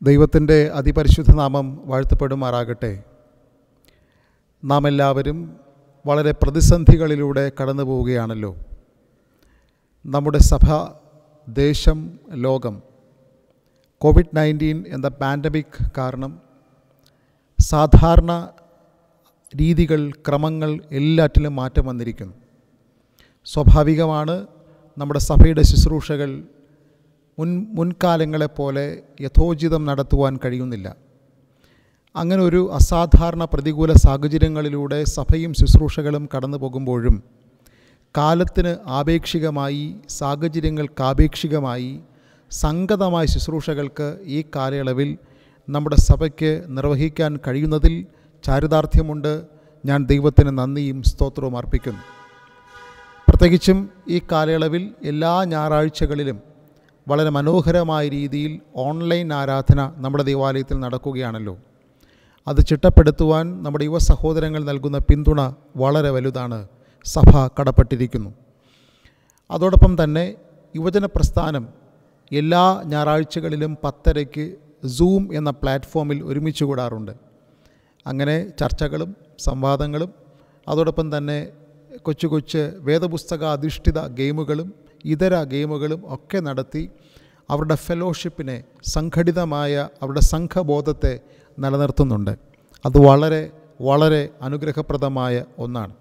ദൈവത്തിൻ്റെ അതിപരിശുദ്ധ നാമം വാഴ്ത്തപ്പെടുമാറാകട്ടെ നാം എല്ലാവരും വളരെ പ്രതിസന്ധികളിലൂടെ കടന്നു പോവുകയാണല്ലോ നമ്മുടെ സഭ ദേശം ലോകം കോവിഡ് നയൻറ്റീൻ എന്ന പാൻഡമിക് കാരണം സാധാരണ രീതികൾ ക്രമങ്ങൾ എല്ലാറ്റിലും മാറ്റം വന്നിരിക്കുന്നു സ്വാഭാവികമാണ് നമ്മുടെ സഭയുടെ ശുശ്രൂഷകൾ മുൻ മുൻകാലങ്ങളെപ്പോലെ യഥോചിതം നടത്തുവാൻ കഴിയുന്നില്ല അങ്ങനെ ഒരു അസാധാരണ പ്രതികൂല സാഹചര്യങ്ങളിലൂടെ സഭയും ശുശ്രൂഷകളും കടന്നു പോകുമ്പോഴും കാലത്തിന് ആപേക്ഷികമായി സാഹചര്യങ്ങൾക്കാപേക്ഷികമായി സംഗതമായ ശുശ്രൂഷകൾക്ക് ഈ കാലയളവിൽ നമ്മുടെ സഭയ്ക്ക് നിർവഹിക്കാൻ കഴിയുന്നതിൽ ചാരിതാർത്ഥ്യമുണ്ട് ഞാൻ ദൈവത്തിന് നന്ദിയും സ്തോത്രവും അർപ്പിക്കുന്നു പ്രത്യേകിച്ചും ഈ കാലയളവിൽ എല്ലാ ഞായറാഴ്ചകളിലും വളരെ മനോഹരമായ രീതിയിൽ ഓൺലൈൻ ആരാധന നമ്മുടെ ദേവാലയത്തിൽ നടക്കുകയാണല്ലോ അത് ചിട്ടപ്പെടുത്തുവാൻ നമ്മുടെ യുവ സഹോദരങ്ങൾ നൽകുന്ന പിന്തുണ വളരെ വലുതാണ് സഭ കടപ്പെട്ടിരിക്കുന്നു അതോടൊപ്പം തന്നെ യുവജന പ്രസ്ഥാനം എല്ലാ ഞായറാഴ്ചകളിലും പത്തരയ്ക്ക് സൂം എന്ന പ്ലാറ്റ്ഫോമിൽ ഒരുമിച്ച് കൂടാറുണ്ട് അങ്ങനെ ചർച്ചകളും സംവാദങ്ങളും അതോടൊപ്പം തന്നെ കൊച്ചു കൊച്ച് വേദപുസ്തക അധിഷ്ഠിത ഗെയിമുകളും ഇതര ഗെയിമുകളും ഒക്കെ നടത്തി അവരുടെ ഫെലോഷിപ്പിനെ സംഘടിതമായ അവരുടെ സംഘബോധത്തെ നിലനിർത്തുന്നുണ്ട് അത് വളരെ വളരെ അനുഗ്രഹപ്രദമായ ഒന്നാണ്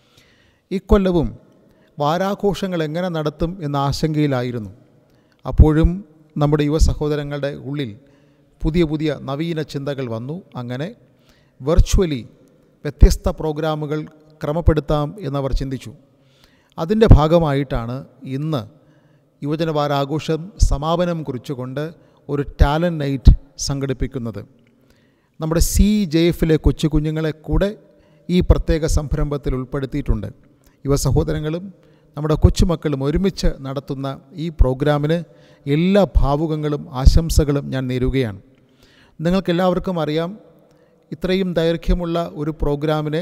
ഇക്കൊല്ലവും വാരാഘോഷങ്ങൾ എങ്ങനെ നടത്തും എന്ന ആശങ്കയിലായിരുന്നു അപ്പോഴും നമ്മുടെ യുവ സഹോദരങ്ങളുടെ ഉള്ളിൽ പുതിയ പുതിയ നവീന ചിന്തകൾ വന്നു അങ്ങനെ വെർച്വലി വ്യത്യസ്ത പ്രോഗ്രാമുകൾ ക്രമപ്പെടുത്താം എന്നവർ ചിന്തിച്ചു അതിൻ്റെ ഭാഗമായിട്ടാണ് ഇന്ന് യുവജന വാരാഘോഷം സമാപനം കുറിച്ചുകൊണ്ട് ഒരു ടാലൻറ്റ് നൈറ്റ് സംഘടിപ്പിക്കുന്നത് നമ്മുടെ സി ജെ എഫിലെ കൊച്ചു കുഞ്ഞുങ്ങളെ കൂടെ ഈ പ്രത്യേക സംരംഭത്തിൽ ഉൾപ്പെടുത്തിയിട്ടുണ്ട് യുവ സഹോദരങ്ങളും നമ്മുടെ കൊച്ചുമക്കളും ഒരുമിച്ച് നടത്തുന്ന ഈ പ്രോഗ്രാമിന് എല്ലാ ഭാവുകങ്ങളും ആശംസകളും ഞാൻ നേരുകയാണ് നിങ്ങൾക്കെല്ലാവർക്കും അറിയാം ഇത്രയും ദൈർഘ്യമുള്ള ഒരു പ്രോഗ്രാമിനെ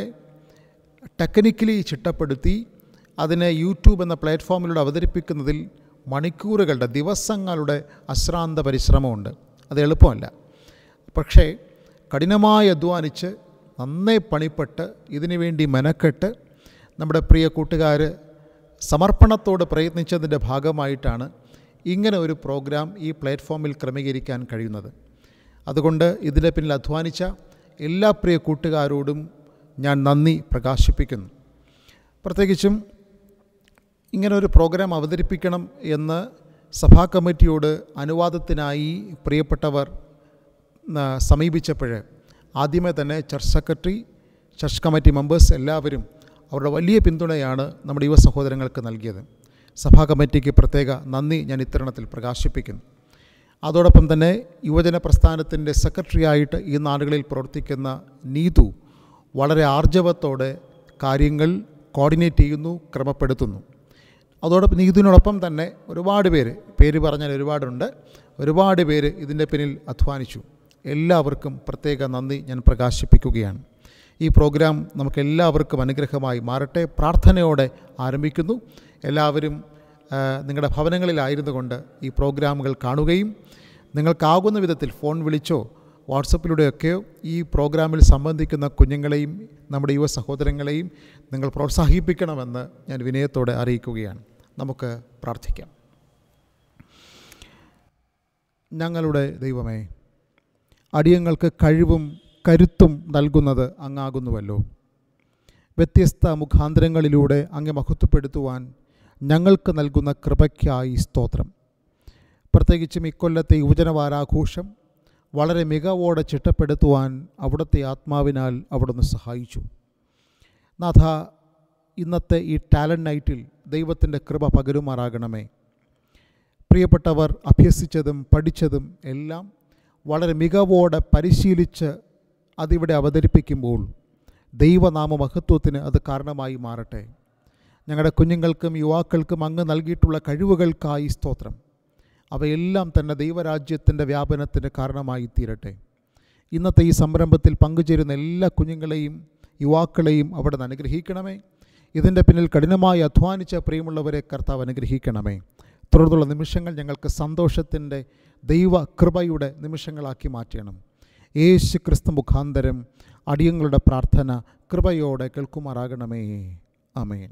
ടെക്നിക്കലി ചിട്ടപ്പെടുത്തി അതിനെ യൂട്യൂബ് എന്ന പ്ലാറ്റ്ഫോമിലൂടെ അവതരിപ്പിക്കുന്നതിൽ മണിക്കൂറുകളുടെ ദിവസങ്ങളുടെ അശ്രാന്ത പരിശ്രമമുണ്ട് അത് എളുപ്പമല്ല പക്ഷേ കഠിനമായി അധ്വാനിച്ച് നന്നേ പണിപ്പെട്ട് ഇതിനു വേണ്ടി മെനക്കെട്ട് നമ്മുടെ പ്രിയ കൂട്ടുകാർ സമർപ്പണത്തോട് പ്രയത്നിച്ചതിൻ്റെ ഭാഗമായിട്ടാണ് ഇങ്ങനെ ഒരു പ്രോഗ്രാം ഈ പ്ലാറ്റ്ഫോമിൽ ക്രമീകരിക്കാൻ കഴിയുന്നത് അതുകൊണ്ട് ഇതിൻ്റെ പിന്നിൽ അധ്വാനിച്ച എല്ലാ പ്രിയ കൂട്ടുകാരോടും ഞാൻ നന്ദി പ്രകാശിപ്പിക്കുന്നു പ്രത്യേകിച്ചും ഇങ്ങനെ ഒരു പ്രോഗ്രാം അവതരിപ്പിക്കണം എന്ന് സഭാ കമ്മിറ്റിയോട് അനുവാദത്തിനായി പ്രിയപ്പെട്ടവർ സമീപിച്ചപ്പോൾ ആദ്യമേ തന്നെ church secretary church committee members എല്ലാവരും അവരുടെ വലിയ പിന്തുണയാണ് നമ്മുടെ യുവ സഹോദരങ്ങൾക്ക് നൽകിയത് സഭാ കമ്മിറ്റിക്ക് പ്രത്യേക നന്ദി ഞാൻ ഇത്തരണത്തിൽ പ്രകാശിപ്പിക്കുന്നു അതോടൊപ്പം തന്നെ യുവജന പ്രസ്ഥാനത്തിൻ്റെ സെക്രട്ടറിയായിട്ട് ഈ നാടുകളിൽ പ്രവർത്തിക്കുന്ന നീതു വളരെ ആർജവത്തോടെ കാര്യങ്ങൾ കോർഡിനേറ്റ് ചെയ്യുന്നു ക്രമപ്പെടുത്തുന്നു അതോടൊപ്പം നീതിനോടൊപ്പം തന്നെ ഒരുപാട് പേര് പേര് പറഞ്ഞാൽ ഒരുപാടുണ്ട് ഒരുപാട് പേര് ഇതിൻ്റെ പിന്നിൽ അധ്വാനിച്ചു എല്ലാവർക്കും പ്രത്യേക നന്ദി ഞാൻ പ്രകാശിപ്പിക്കുകയാണ് ഈ പ്രോഗ്രാം നമുക്ക് എല്ലാവർക്കും അനുഗ്രഹമായി മാറട്ടെ പ്രാർത്ഥനയോടെ ആരംഭിക്കുന്നു എല്ലാവരും നിങ്ങളുടെ ഭവനങ്ങളിലായിരുന്നു കൊണ്ട് ഈ പ്രോഗ്രാമുകൾ കാണുകയും നിങ്ങൾക്കാകുന്ന വിധത്തിൽ ഫോൺ വിളിച്ചോ വാട്സപ്പിലൂടെയൊക്കെയോ ഈ പ്രോഗ്രാമിൽ സംബന്ധിക്കുന്ന കുഞ്ഞുങ്ങളെയും നമ്മുടെ യുവ സഹോദരങ്ങളെയും നിങ്ങൾ പ്രോത്സാഹിപ്പിക്കണമെന്ന് ഞാൻ വിനയത്തോടെ അറിയിക്കുകയാണ് നമുക്ക് പ്രാർത്ഥിക്കാം ഞങ്ങളുടെ ദൈവമേ അടിയങ്ങൾക്ക് കഴിവും കരുത്തും നൽകുന്നത് അങ്ങാകുന്നുവല്ലോ വ്യത്യസ്ത മുഖാന്തരങ്ങളിലൂടെ അങ്ങ് മഹത്വപ്പെടുത്തുവാൻ ഞങ്ങൾക്ക് നൽകുന്ന കൃപയ്ക്കായി സ്തോത്രം പ്രത്യേകിച്ചും ഇക്കൊല്ലത്തെ യുവജനവാരാഘോഷം വളരെ മികവോടെ ചിട്ടപ്പെടുത്തുവാൻ അവിടുത്തെ ആത്മാവിനാൽ അവിടുന്ന് സഹായിച്ചു നാഥ ഇന്നത്തെ ഈ ടാലൻറ്റ് നൈറ്റിൽ ദൈവത്തിൻ്റെ കൃപ പകരുമാറാകണമേ പ്രിയപ്പെട്ടവർ അഭ്യസിച്ചതും പഠിച്ചതും എല്ലാം വളരെ മികവോടെ പരിശീലിച്ച് അതിവിടെ അവതരിപ്പിക്കുമ്പോൾ ദൈവനാമ മഹത്വത്തിന് അത് കാരണമായി മാറട്ടെ ഞങ്ങളുടെ കുഞ്ഞുങ്ങൾക്കും യുവാക്കൾക്കും അങ്ങ് നൽകിയിട്ടുള്ള കഴിവുകൾക്കായി സ്തോത്രം അവയെല്ലാം തന്നെ ദൈവരാജ്യത്തിൻ്റെ വ്യാപനത്തിന് കാരണമായി തീരട്ടെ ഇന്നത്തെ ഈ സംരംഭത്തിൽ പങ്കുചേരുന്ന എല്ലാ കുഞ്ഞുങ്ങളെയും യുവാക്കളെയും അവിടെ നിന്ന് അനുഗ്രഹിക്കണമേ ഇതിൻ്റെ പിന്നിൽ കഠിനമായി അധ്വാനിച്ച പ്രിയമുള്ളവരെ കർത്താവ് അനുഗ്രഹിക്കണമേ തുടർന്നുള്ള നിമിഷങ്ങൾ ഞങ്ങൾക്ക് സന്തോഷത്തിൻ്റെ ദൈവ കൃപയുടെ നിമിഷങ്ങളാക്കി മാറ്റണം യേശു ക്രിസ്തു മുഖാന്തരം അടിയങ്ങളുടെ പ്രാർത്ഥന കൃപയോടെ കേൾക്കുമാറാകണമേ അമേൻ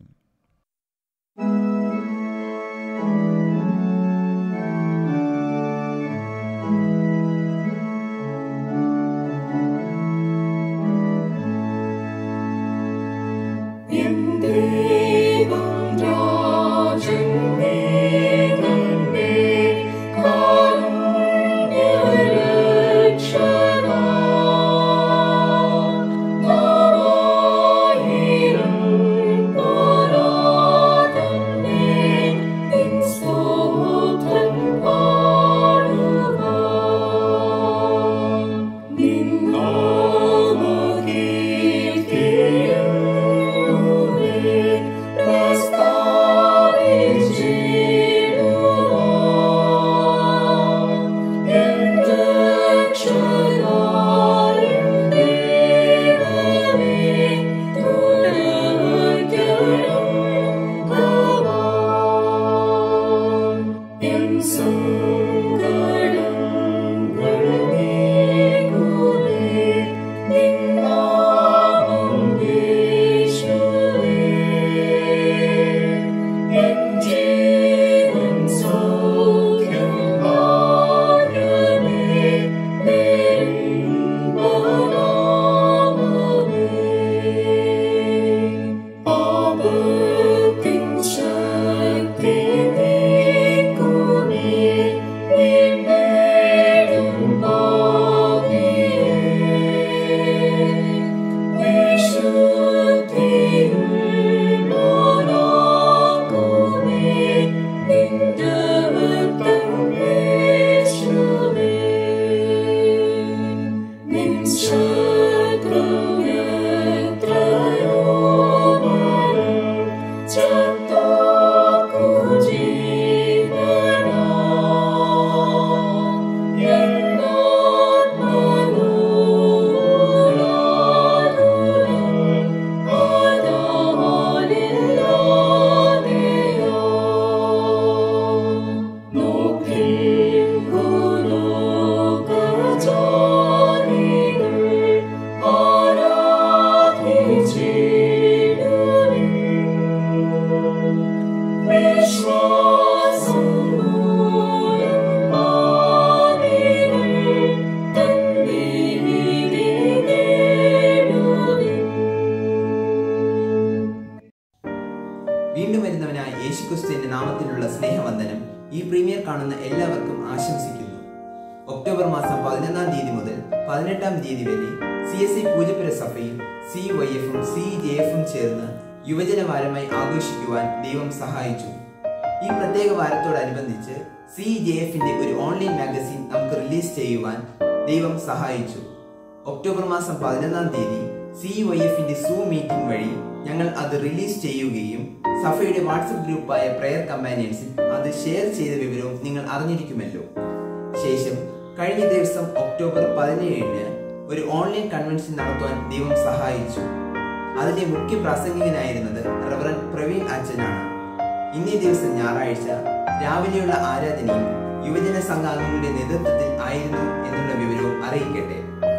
വീണ്ടും വരുന്നവനായ യേശുക്രിസ്തുവിന്റെ നാമത്തിലുള്ള സ്നേഹവന്ദനം ഈ പ്രീമിയർ കാണുന്ന എല്ലാവർക്കും ആശംസിക്കുന്നു ഒക്ടോബർ മാസം പതിനൊന്നാം തീയതി മുതൽ പതിനെട്ടാം തീയതി വരെ സി എസ് ഐ പൂജപ്പുര സഭയിൽ സി വൈ എഫും സി ജെ എഫും ചേർന്ന് യുവജന വാരമായി ആഘോഷിക്കുവാൻ ദൈവം സഹായിച്ചു ഈ പ്രത്യേക വാരത്തോടനുബന്ധിച്ച് സി ജെ എഫിന്റെ ഒരു ഓൺലൈൻ മാഗസിൻ നമുക്ക് റിലീസ് ചെയ്യുവാൻ ദൈവം സഹായിച്ചു ഒക്ടോബർ മാസം പതിനൊന്നാം തീയതി സി വൈ എഫിന്റെ സൂ മീറ്റിംഗ് വഴി ഞങ്ങൾ അത് റിലീസ് ചെയ്യുകയും സഭയുടെ വാട്സപ്പ് ഗ്രൂപ്പായ പ്രെയർ കമ്പാനിയൻസിൽ അത് ഷെയർ ചെയ്ത വിവരവും നിങ്ങൾ അറിഞ്ഞിരിക്കുമല്ലോ ശേഷം കഴിഞ്ഞ ദിവസം ഒക്ടോബർ പതിനേഴിന് ഒരു ഓൺലൈൻ കൺവെൻഷൻ നടത്തുവാൻ ദൈവം സഹായിച്ചു അതിന്റെ മുഖ്യ പ്രാസംഗികനായിരുന്നത് റവറൻ പ്രവീൺ അച്ഛനാണ് ഇന്നേ ദിവസം ഞായറാഴ്ച രാവിലെയുള്ള ആരാധനയും യുവജന സംഘാംഗങ്ങളുടെ നേതൃത്വത്തിൽ ആയിരുന്നു എന്നുള്ള വിവരവും അറിയിക്കട്ടെ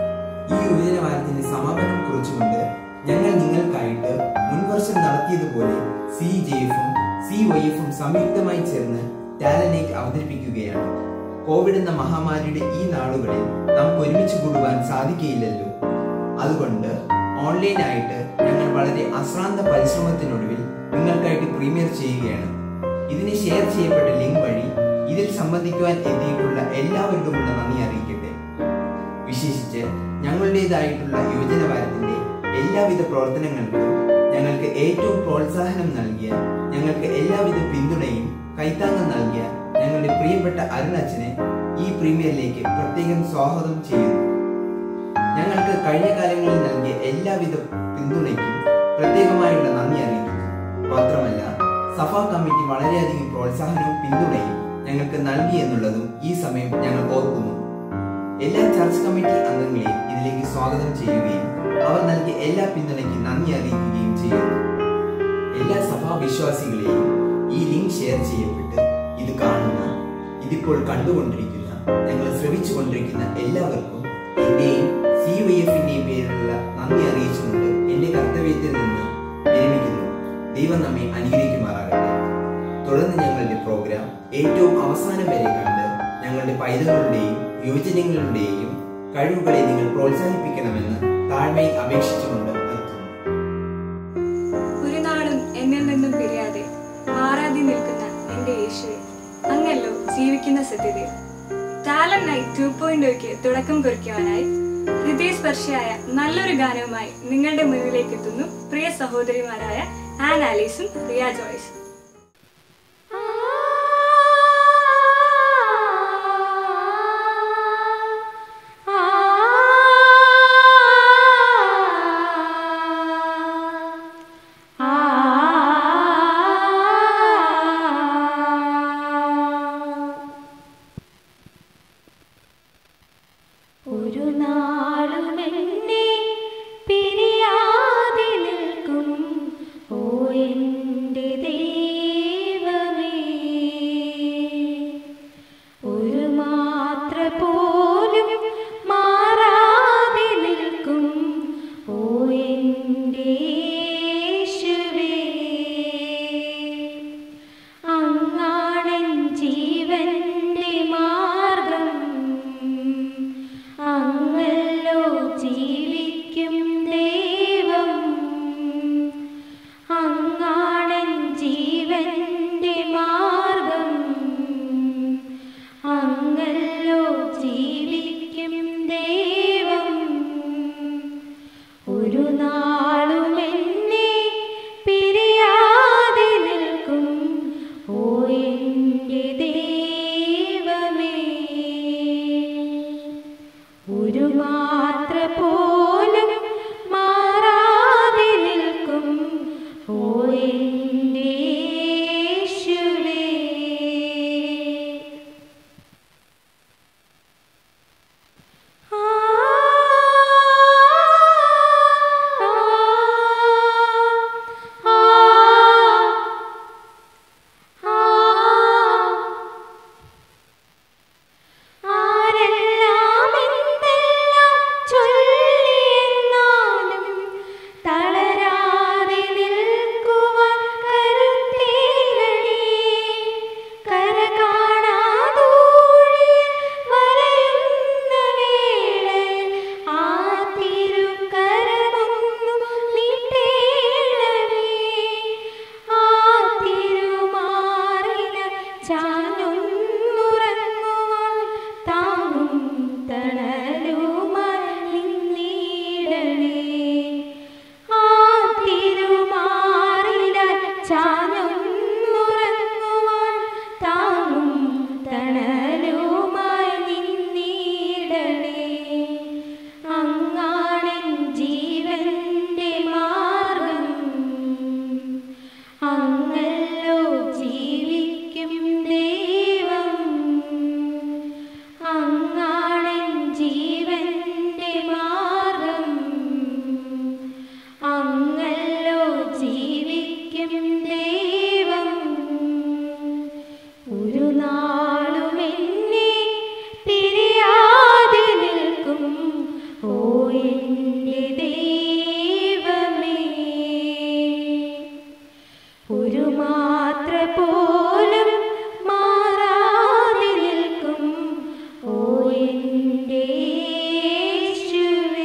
ഈ യുവജന വാരത്തിന്റെ സമാപനം കുറിച്ചുകൊണ്ട് ഞങ്ങൾ നിങ്ങൾക്കായിട്ട് മുൻവർഷം നടത്തിയതുപോലെ സി ജെ എഫും സി വൈ എഫും സംയുക്തമായി ചേർന്ന് ടാലന്റേക്ക് അവതരിപ്പിക്കുകയാണ് കോവിഡ് എന്ന മഹാമാരിയുടെ ഈ നാളുകളിൽ നമുക്ക് ഒരുമിച്ച് കൂടുവാൻ സാധിക്കുകയില്ലല്ലോ അതുകൊണ്ട് ഓൺലൈനായിട്ട് ഞങ്ങൾ വളരെ അശ്രാന്ത പരിശ്രമത്തിനൊടുവിൽ നിങ്ങൾക്കായിട്ട് പ്രീമിയർ ചെയ്യുകയാണ് ഇതിന് ഷെയർ ചെയ്യപ്പെട്ട ലിങ്ക് വഴി ഇതിൽ സംബന്ധിക്കുവാൻ എത്തിയിട്ടുള്ള എല്ലാവരോടുമുള്ള നന്ദി അറിയിക്കട്ടെ വിശേഷിച്ച് ഞങ്ങളുടേതായിട്ടുള്ള യുവജന വാരത്തിന്റെ എല്ലാവിധ പ്രവർത്തനങ്ങൾക്കും ഞങ്ങൾക്ക് ഏറ്റവും പ്രോത്സാഹനം നൽകിയ ഞങ്ങൾക്ക് എല്ലാവിധ പിന്തുണയും കൈത്താങ്ങം നൽകിയ ഞങ്ങളുടെ പ്രിയപ്പെട്ട അരുണച്ചനെ ഈ പ്രീമിയറിലേക്ക് പ്രത്യേകം സ്വാഗതം ചെയ്യുന്നു ഞങ്ങൾക്ക് കഴിഞ്ഞ കാലങ്ങളിൽ നൽകിയ എല്ലാവിധ പിന്തുണയ്ക്കും പ്രത്യേകമായുള്ള നന്ദി അറിയിക്കുന്നു മാത്രമല്ല സഭാ കമ്മിറ്റി വളരെയധികം പ്രോത്സാഹനവും പിന്തുണയും ഞങ്ങൾക്ക് നൽകി എന്നുള്ളതും ഈ സമയം ഞങ്ങൾ ഓർക്കുന്നു എല്ലാ ചർച്ച് കമ്മിറ്റി അംഗങ്ങളെയും ഇതിലേക്ക് സ്വാഗതം ചെയ്യുകയും അവർ നൽകിയ എല്ലാ പിന്തുണയ്ക്കും നന്ദി അറിയിക്കുകയും ചെയ്യുന്നു എല്ലാ സഭാവിശ്വാസികളെയും ഈ ലിങ്ക് ഷെയർ ചെയ്യപ്പെട്ട് ഇത് കാണുന്ന ഇതിപ്പോൾ കണ്ടുകൊണ്ടിരിക്കുന്ന ഞങ്ങൾ ശ്രമിച്ചു കൊണ്ടിരിക്കുന്ന എല്ലാവർക്കും എന്റെയും സി വൈ എഫിന്റെയും പേരിലുള്ള നന്ദി അറിയിച്ചുകൊണ്ട് എന്റെ കർത്തവ്യത്തിൽ നിന്ന് വിരമിക്കുന്നു ദൈവം നമ്മെ അനുഗ്രഹിക്കുമാറാകട്ടെ തുടർന്ന് ഞങ്ങളുടെ പ്രോഗ്രാം ഏറ്റവും അവസാനം വരെ കണ്ട് ഞങ്ങളുടെ പൈതങ്ങളുടെയും യുവജനങ്ങളുടെയും കഴിവുകളെ നിങ്ങൾ പ്രോത്സാഹിപ്പിക്കണമെന്ന് താഴ്മയിൽ അപേക്ഷിച്ചുകൊണ്ട് നിർത്തുന്നു ഒരു നാളും എന്നിൽ നിന്നും പിരിയാതെ മാറാതെ നിൽക്കുന്ന എന്റെ യേശുവെ അങ്ങല്ലോ ജീവിക്കുന്ന സത്യത ടാലന്റ് നൈറ്റ് ടു പോയിന്റ് തുടക്കം കുറിക്കുവാനായി ഹൃദയസ്പർശിയായ നല്ലൊരു ഗാനവുമായി നിങ്ങളുടെ മുന്നിലേക്ക് എത്തുന്നു പ്രിയ സഹോദരിമാരായ ആൻ ആലീസും റിയ ജോയ്സും ഒരു നാളുമെന്നെ പിരിയാതെ നിൽക്കും ഓ എൻ്റെ ദൈവമേ ഒരു മാത്ര പോലും മാറാതെ നിൽക്കും ഓ എൻ്റെ യേശുവേ അങ്ങാടൻ ജീവന്റെ മാർഗം അങ്ങല്ലോ ജീവിക്കും ദൈവം അങ്ങാടൻ ജീവന്റെ മാർഗം അങ്ങല്ലോ ജീവിക്കും ദൈവം ഒരു നാളും എന്നെ പിരിയാതെ നിൽക്കും ഓ എൻ്റെ ദൈവമേ ഒരു മാത്ര പോലും മാറാതെ നിൽക്കും ഓ എൻ്റെ യേശുവേ ആ ആ ആ ആരെല്ലാം എന്തെല്ലാം ചൊല്ലിയെന്നാലും തളരാതെ നിൽക്കുവാൻ കരുത്തേകണേ കര കാണാതൂഴിൽ വരയുന്ന വേളയിൽ ആ തിരുക്കരമൊന്നു നീട്ടേണമേ ആ തിരുമാറില ചാഞ്ഞൊന്നുറങ്ങുവാൻ താങ്ങും തണലുമായി നിന്നിടണേ ആ തിരുമാറില ചാഞ്ഞൊന്നുറങ്ങുവാൻ താങ്ങും തണലുമായി നിന്നിടണേ അങ്ങാടൻ ജീവന്റെ മാർഗം അങ്ങല്ലോ ജീവിക്കും ദൈവം അങ്ങാടൻ ജീവന്റെ മാർഗം അങ്ങല്ലോ ജീവിക്കും ദൈവം ഒരു നാളും എന്നെ പിരിയാതെ നിൽക്കും ഓ എൻ്റെ ദൈവമേ ഒരു മാത്ര പോലും മാറാതെ നിൽക്കും ഓ എൻ്റെ യേശുവേ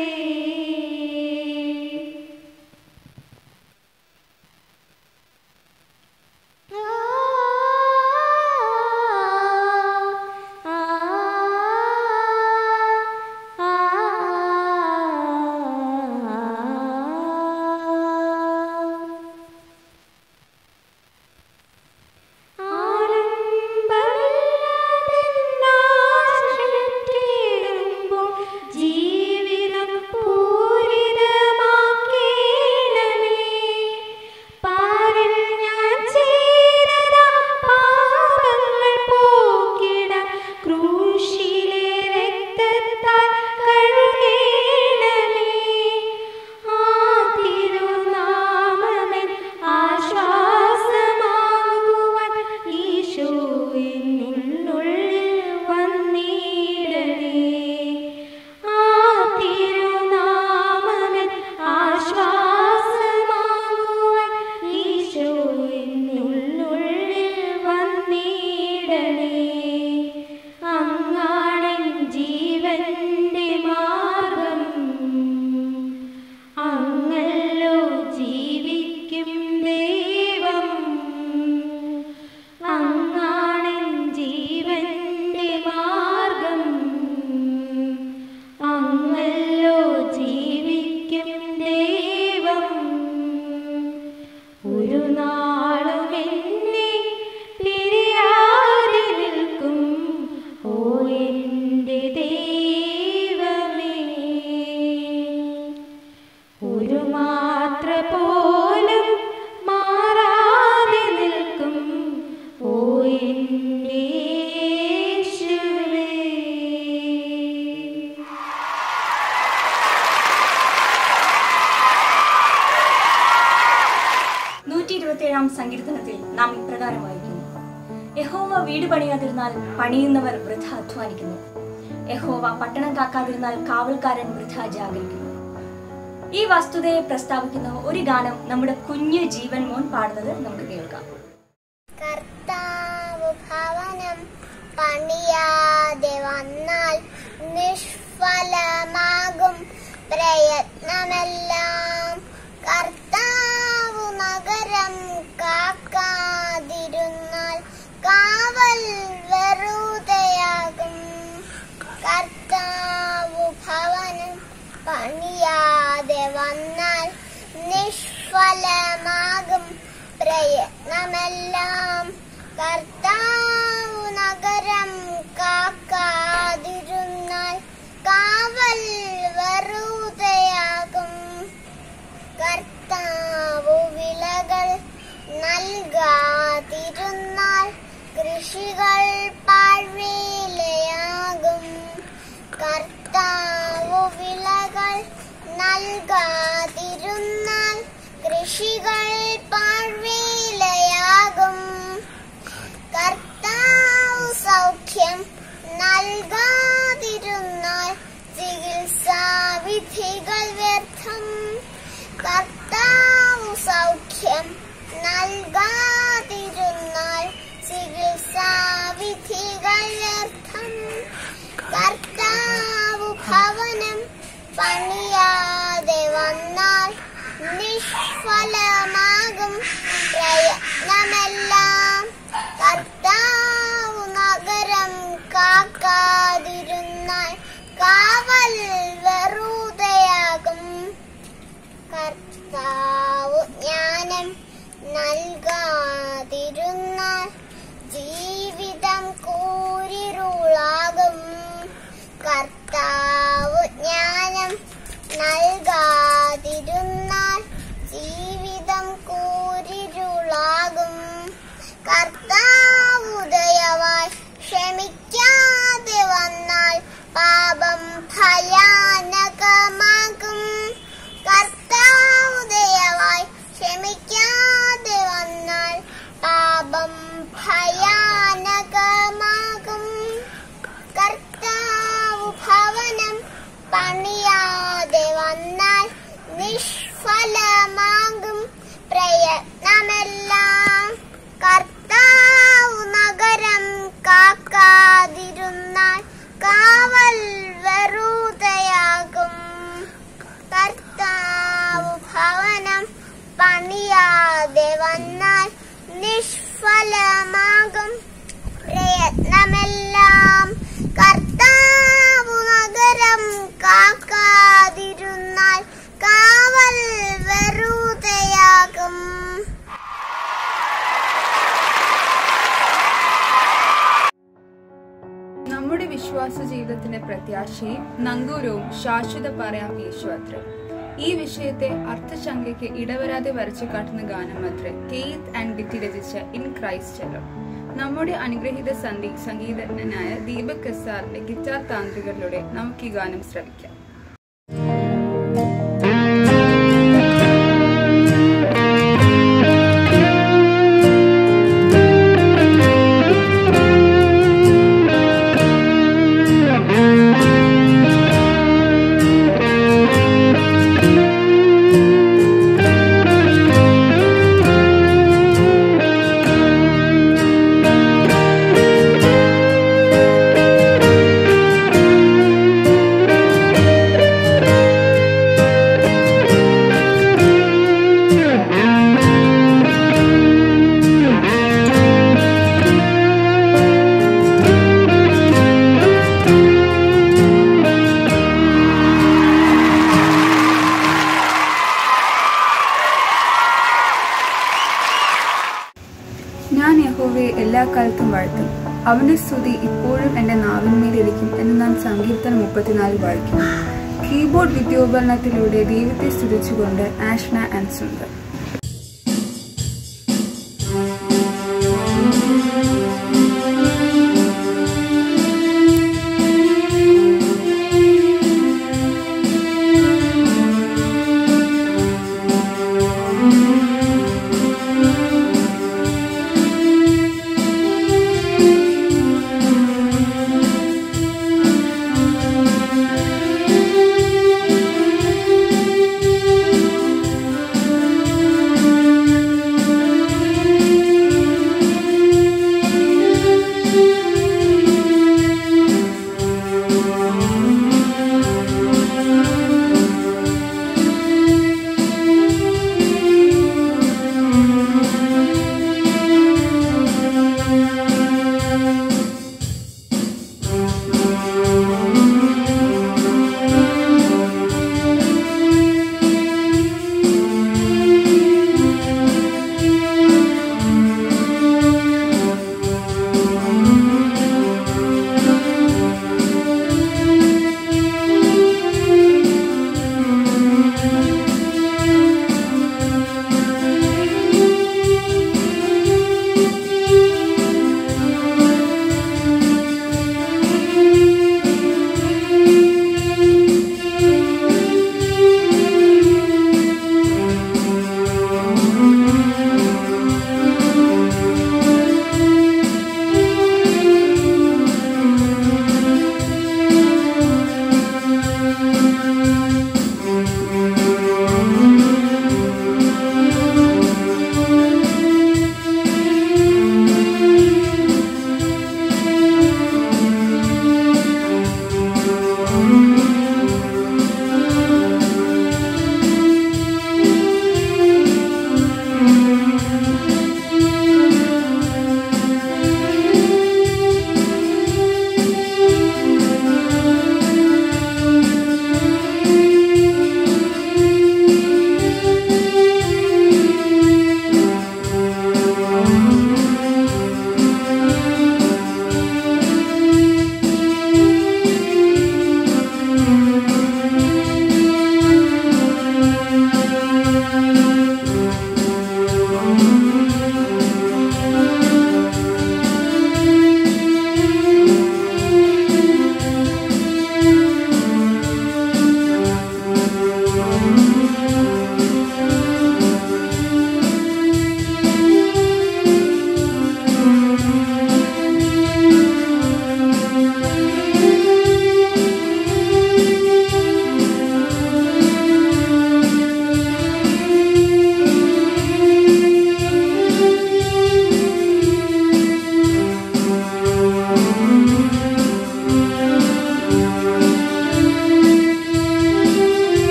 സങ്കീർത്തനത്തിൽ നാം ഇപ്രകാരം വായിക്കുന്നു യഹോവ വീട് പണിയാതിരുന്നാൽ പണിയുന്നവർ വൃഥ അധ്വാനിക്കുന്നു യഹോവ പട്ടണം കാക്കാതിരുന്നാൽ കാവൽക്കാരൻ വൃഥ ജാഗരിക്കുന്നു ഈ വസ്തുതയെ പ്രസ്താവിക്കുന്ന ഒരു ഗാനം നമ്മുടെ കുഞ്ഞു ജീവൻ മോൻ പാടുന്നത് നമുക്ക് കേൾക്കാം കർത്താവ് ഭവനം പണിയാതെ വന്നാൽ നിഷ്ഫലമാകും പ്രയത്നമെല്ലാം കർത്താവ് നഗരം കാക്കാതിരുന്നാൽ കാവൽ വെറുതെയാകും കർത്താവ് ഭവനം പണിയാതെ വന്നാൽ നിഷ്ഫലമാകും പ്രയത്നമെല്ലാം കർത്താവ് നഗരം കാക്കാതിരുന്നാൽ കാവൽ വെറുതെയാകും കർത്താവ് വിളകൾ നൽകാതിരുന്നാൽ കൃഷികൾ പാഴ്വേലയാകും കർത്താവ് വിളകൾ നൽകാതിരുന്നാൽ കൃഷികൾ പാഴ്വേലയാകും കർത്താവ് സൗഖ്യം നൽകാതിരുന്നാൽ ചികിത്സാവിധികൾ വ്യർത്ഥം കർത്താവ് സൗഖ്യം നൽകാതിരുന്നാൽ ചികിത്സാവിധികൾ വ്യർത്ഥം കർത്താവ് ഭവനം പണിയാതെ വന്നാൽ നിഷ്ഫലമാകും പ്രയത്നമെല്ലാം കർത്താവ് നഗരം കാക്കാതിരുന്നാൽ കാവൽ വെറുതെയാകും കർത്താവ് ജ്ഞാനം നൽകാതിരുന്നാൽ ജീവിതം കൂരിരുളാകും കർത്താവ് ജ്ഞാനം നൽകാതിരുന്നാൽ ജീവിതം കൂരിരുളാകും കർത്താവ് ദയവായി ക്ഷമിക്കാതെ വന്നാൽ പാപം ഭയാനകമാകും കർത്താവ് ദയവായി ക്ഷമിക്കാതെ വന്നാൽ പാപം ഭയാനകമാകും കർത്താവ് ഭവനം പണിയാതെ വന്നാൽ നിഷ്ഫലമാകും പ്രയത്നമെല്ലാം കർത്താവ് നഗരം കാക്കാതിരുന്നാൽ കാവൽ വെറുതെയാകും കർത്താവ് ഭവനം പണിയാതെ വന്നാൽ നിഷ്ഫലമാകും പ്രയത്നമെല്ലാം കർത്താവ് നഗരം കാക്കാതിരുന്നാൽ കാവൽ വെറുതെയാകും നമ്മുടെ വിശ്വാസ ജീവിതത്തിന്റെ പ്രത്യാശയും നങ്കൂരവും ശാശ്വത പറയാം യേശു അത്രേ ഈ വിഷയത്തെ അർത്ഥശങ്കയ്ക്ക് ഇടവരാതെ വരച്ചു കാട്ടുന്ന ഗാനമത്രേ കെയ്ത്ത് ആൻഡ് ഗിറ്റി രചിച്ച ഇൻ ക്രൈസ്റ്റ് ചെലോ നമ്മുടെ അനുഗ്രഹീത സന്ധി സംഗീതജ്ഞനായ ദീപക് കസാറിന്റെ ഗിറ്റാർ താന്ത്രികരിലൂടെ നമുക്ക് ഈ ഗാനം ശ്രവിക്കാം ഞാൻ യഹോവയെ എല്ലാ കാലത്തും വാഴ്ത്തും അവന്റെ സ്തുതി ഇപ്പോഴും എന്റെ നാവിന്മേലിരിക്കും എന്ന് നാം സങ്കീർത്തനം മുപ്പത്തിനാലിൽ വായിക്കും കീബോർഡ് വിദ്യോപകരണത്തിലൂടെ ദൈവത്തെ സ്തുതിച്ചുകൊണ്ട് ആഷ്ന ആൻഡ് സുന്ദർ ും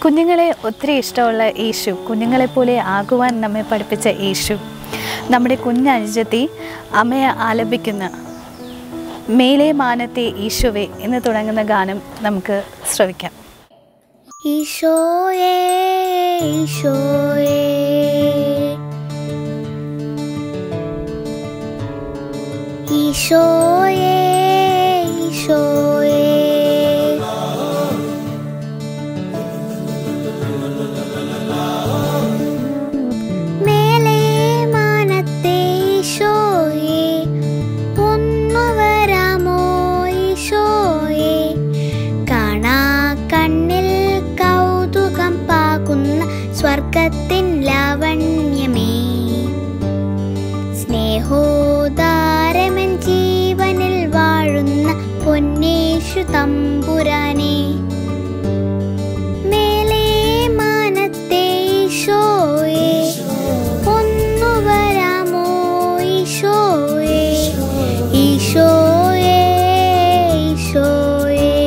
കുഞ്ഞുങ്ങളെ ഒത്തിരി ഇഷ്ടമുള്ള യേശു കുഞ്ഞുങ്ങളെപ്പോലെ ആകുവാൻ നമ്മെ പഠിപ്പിച്ച യേശു നമ്മുടെ കുഞ്ഞനുജത്തി അമ്മയെ ആലപിക്കുന്ന മേലെ മാനത്തെ ഈശോവെ എന്ന് തുടങ്ങുന്ന ഗാനം നമുക്ക് ശ്രവിക്കാം ഈശോയേ ഈശോയേ ഈശോയേ ഈശോയേ മേലെ മാനത്തെ ഈശോയേ ഒന്നു വരാമോ ഈശോയേ കാണാ കണ്ണിൽ കൗതുകം പാകുന്ന സ്വർഗത്തിൻ ലാവണ്യമേ സ്നേഹോദാരമൻ ജീവനിൽ വാഴുന്ന പൊന്നേഷു തമ്പുരാനെ മേലെ മാനത്തെ ഈശോയേ ഒന്നു വരാമോ ഈശോയേ ഈശോയേ ഈശോയേ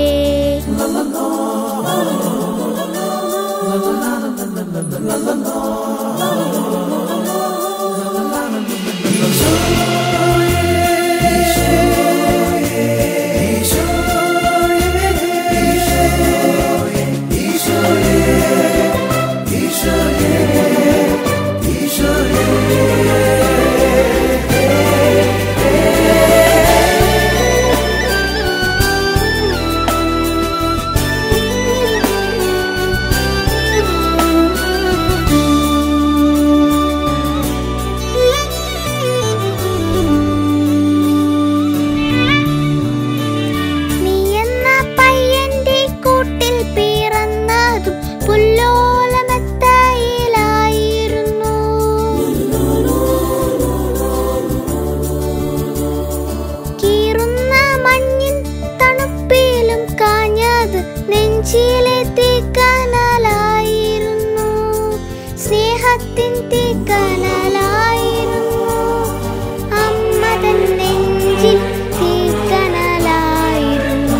നീ എന്ന പയ്യന്റെ കൂട്ടിൽ പിറന്നതും പുല്ലോലമെത്തയിലായിരുന്നു കീറുന്ന മഞ്ഞിൻ തണുപ്പിലും കാഞ്ഞത് നെഞ്ചിലെ തീക്കനലായിരുന്നു സ്നേഹത്തിൻ തീക്കനലായിരുന്നു അമ്മ തൻ നെഞ്ചിൽ തീക്കനലായിരുന്നു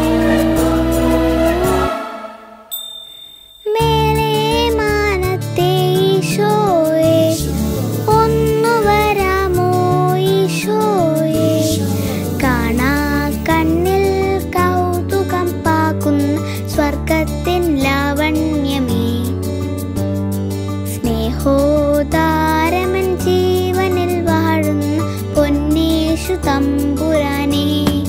മേലെ മാനത്തെ ഈശോയേ ഒന്നു വരാമോ ഈശോയേ കാണാ കണ്ണിൽ കൗതുകം പാകുന്ന സ്വർഗത്തിൻ ലാവണ്യമേ സ്നേഹോദാരമൻ ജീവനിൽ വാഴുന്ന പൊന്നേഷു തമ്പുരാനേ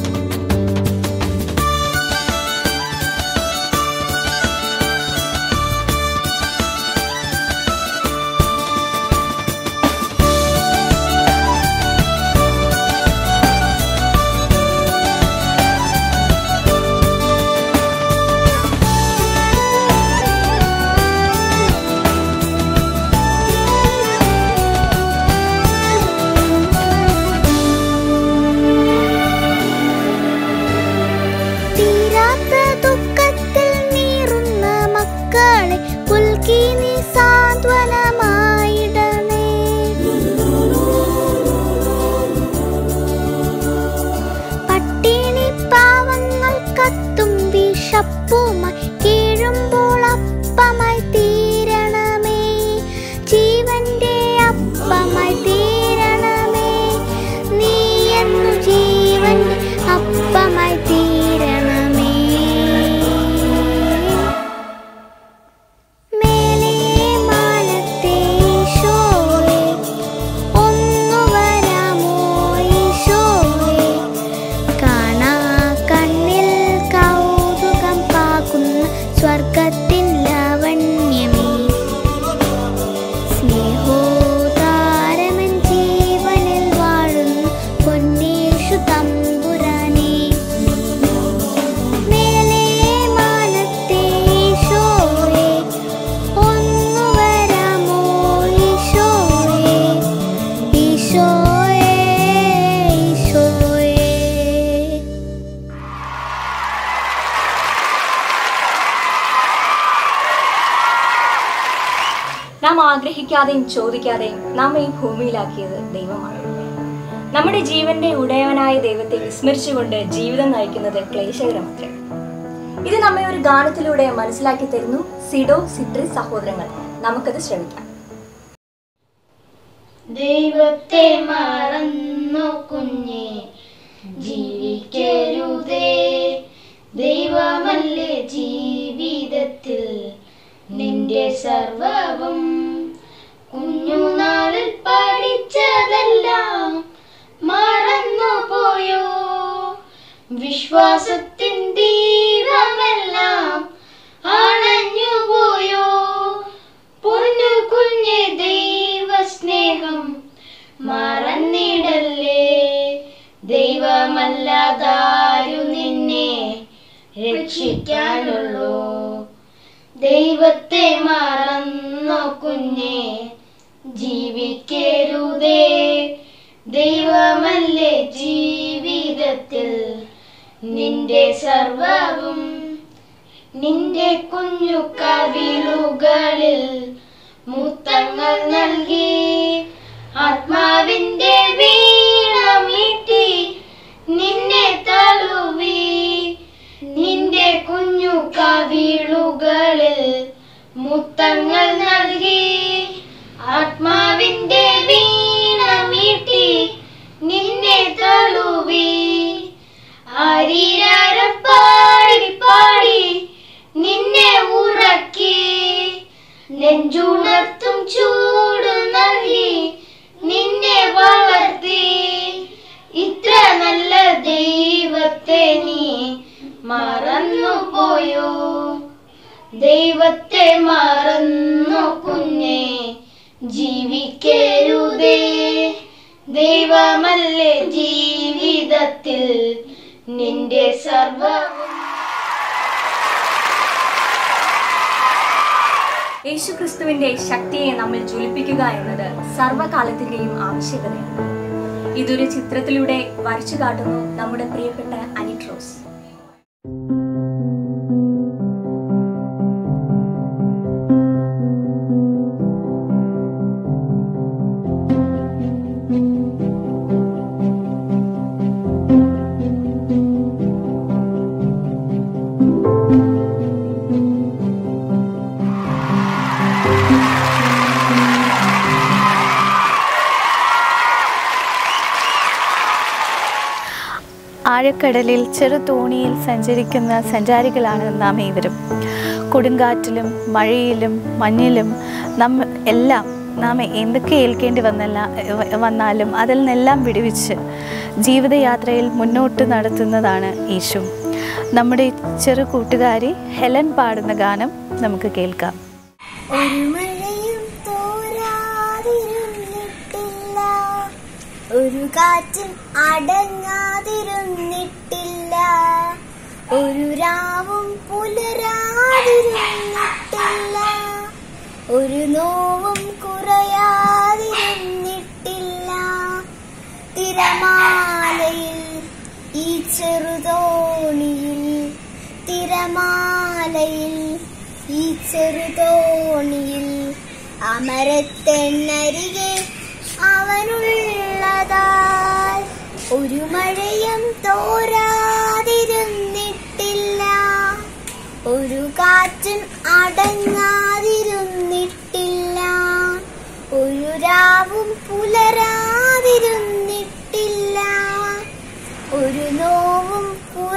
തീരാത്ത ദുഃഖത്തിൽ നീറുന്ന മക്കളെ പുൽകി നീ സാന്ത്വനമായിടണേ പട്ടിണി പാവങ്ങൾ കത്തും വിഷപ്പുമായി കീഴുമ്പോൾ അപ്പമായി തീരണമേ ജീവന്റെ അപ്പമായി തീരണമേ നീ എന്നു ജീവന്റെ അപ്പമായി തീരണമേ മേലെ മാനത്തെ ഈശോയേ ഒന്നു വരാമോ ഈശോയേ കാണാ കണ്ണിൽ കൗതുകം പാകുന്ന സ്വർഗത്തിൻ ലാവണ്യമേ സ്നേഹോദാരമൻ ജീവനിൽ വാഴുന്ന പൊന്നേഷു തമ്പുരാനേ മേലെ മാനത്തെ ഈശോയേ ഒന്നു വരാമോ ഈശോയേ ഈശോയേ ഈശോയേ നാം ആഗ്രഹിക്കാതെയും ചോദിക്കാതെയും നാം ഈ ഭൂമിയിലാക്കിയത് ദൈവമാണ് നമ്മുടെ ജീവന്റെ ഉടയവനായ ദൈവത്തെ വിസ്മരിച്ചുകൊണ്ട് ജീവിതം നയിക്കുന്നത് ക്ലേശകരമത്രേ ഇത് നമ്മെ ഒരു ഗാനത്തിലൂടെ മനസ്സിലാക്കി തരുന്നു സിഡോ സിട്രി സഹോദരങ്ങൾ നമുക്കത് ശ്രമിക്കാം ദൈവത്തെ മറന്നു കുഞ്ഞെ ജീവിക്കരുതേ ദൈവമല്ലേ ജീവിതത്തിൽ നിന്റെ സർവവും കുഞ്ഞുനാളിൽ പഠിച്ചതെല്ലാം മറന്നു പോയോ വിശ്വാസത്തിൻ ദീപമെല്ലാം അണഞ്ഞു പോയോ പൊന്നു കുഞ്ഞെ ദൈവ സ്നേഹം മറന്നിടല്ലേ ദൈവമല്ലാതാരു നിന്നെ രക്ഷിക്കാനുള്ളൂ ദൈവത്തെ മറന്നോ കുഞ്ഞെ ജീവിക്കരുതേ ദൈവമല്ലേ ജീവിതത്തിൽ നിന്റെ സർവവും നിന്റെ കുഞ്ഞു കവിളുകളിൽ മുത്തങ്ങൾ നൽകി ആത്മാവിന്റെ വീണമീട്ടി നിന്നെ തളുവി നിന്റെ കുഞ്ഞു കവിളുകളിൽ മുത്തങ്ങൾ നൽകി ആത്മാവിന്റെ വീണമീട്ടി നിന്നെ തളുവി ആരീരാരം പാടി പാടി നിന്നെ ഉറക്കി നെഞ്ചുണർത്തും ചൂട് നൽകി നിന്നെ വളർത്തി ഇത്ര നല്ല ദൈവത്തെ നീ മറന്നു പോയോ ദൈവത്തെ മറന്നു കുഞ്ഞെ ജീവിക്കരുതേ ദൈവമല്ലേ ജീവിതത്തിൽ നിന്റെ സർവവും യേശുക്രിസ്തുവിന്റെ ശക്തിയെ നമ്മൾ ജ്വലിപ്പിക്കുക എന്നത് സർവ്വകാലത്തിന്റെയും ആവശ്യകതയാണ് ഇതൊരു ചിത്രത്തിലൂടെ വരച്ചു കാട്ടുന്നു നമ്മുടെ പ്രിയപ്പെട്ട അനിട്രോസ് ആഴക്കടലിൽ ചെറു തോണിയിൽ സഞ്ചരിക്കുന്ന സഞ്ചാരികളാണ് നാം ഏവരും കൊടുങ്കാറ്റിലും മഴയിലും മഞ്ഞിലും നമ്മ എല്ലാം നാം എന്തൊക്കെ ഏൽക്കേണ്ടി വന്നല്ല വന്നാലും അതിൽ നിന്നെല്ലാം വിടുവിച്ച് ജീവിതയാത്രയിൽ മുന്നോട്ട് നടത്തുന്നതാണ് യേശു നമ്മുടെ ചെറു കൂട്ടുകാരി ഹെലൻ പാടുന്ന ഗാനം നമുക്ക് കേൾക്കാം ഒരു മഴയും തോരാതിരുന്നിട്ടില്ല ഒരു കാറ്റും അടങ്ങാതിരുന്നിട്ടില്ല ഒരു രാവും പുലരാതിരുന്നിട്ടില്ല ഒരു നോവും കുറയാതിരുന്നിട്ടില്ല തിരമാലയിൽ ഈ ചെറുതോണിയിൽ തിരമാലയിൽ ഈ ചെറുതോണിയിൽ അമരത്തെണ്ണരികെ അവനുള്ളതാൽ ഒരു മഴയും തോരാതിരുന്നിട്ടില്ല ഒരു കാറ്റും അടങ്ങാതിരുന്നിട്ടില്ല ഒരു രാവും പുലരാതിരുന്നിട്ടില്ല ഒരു നോവും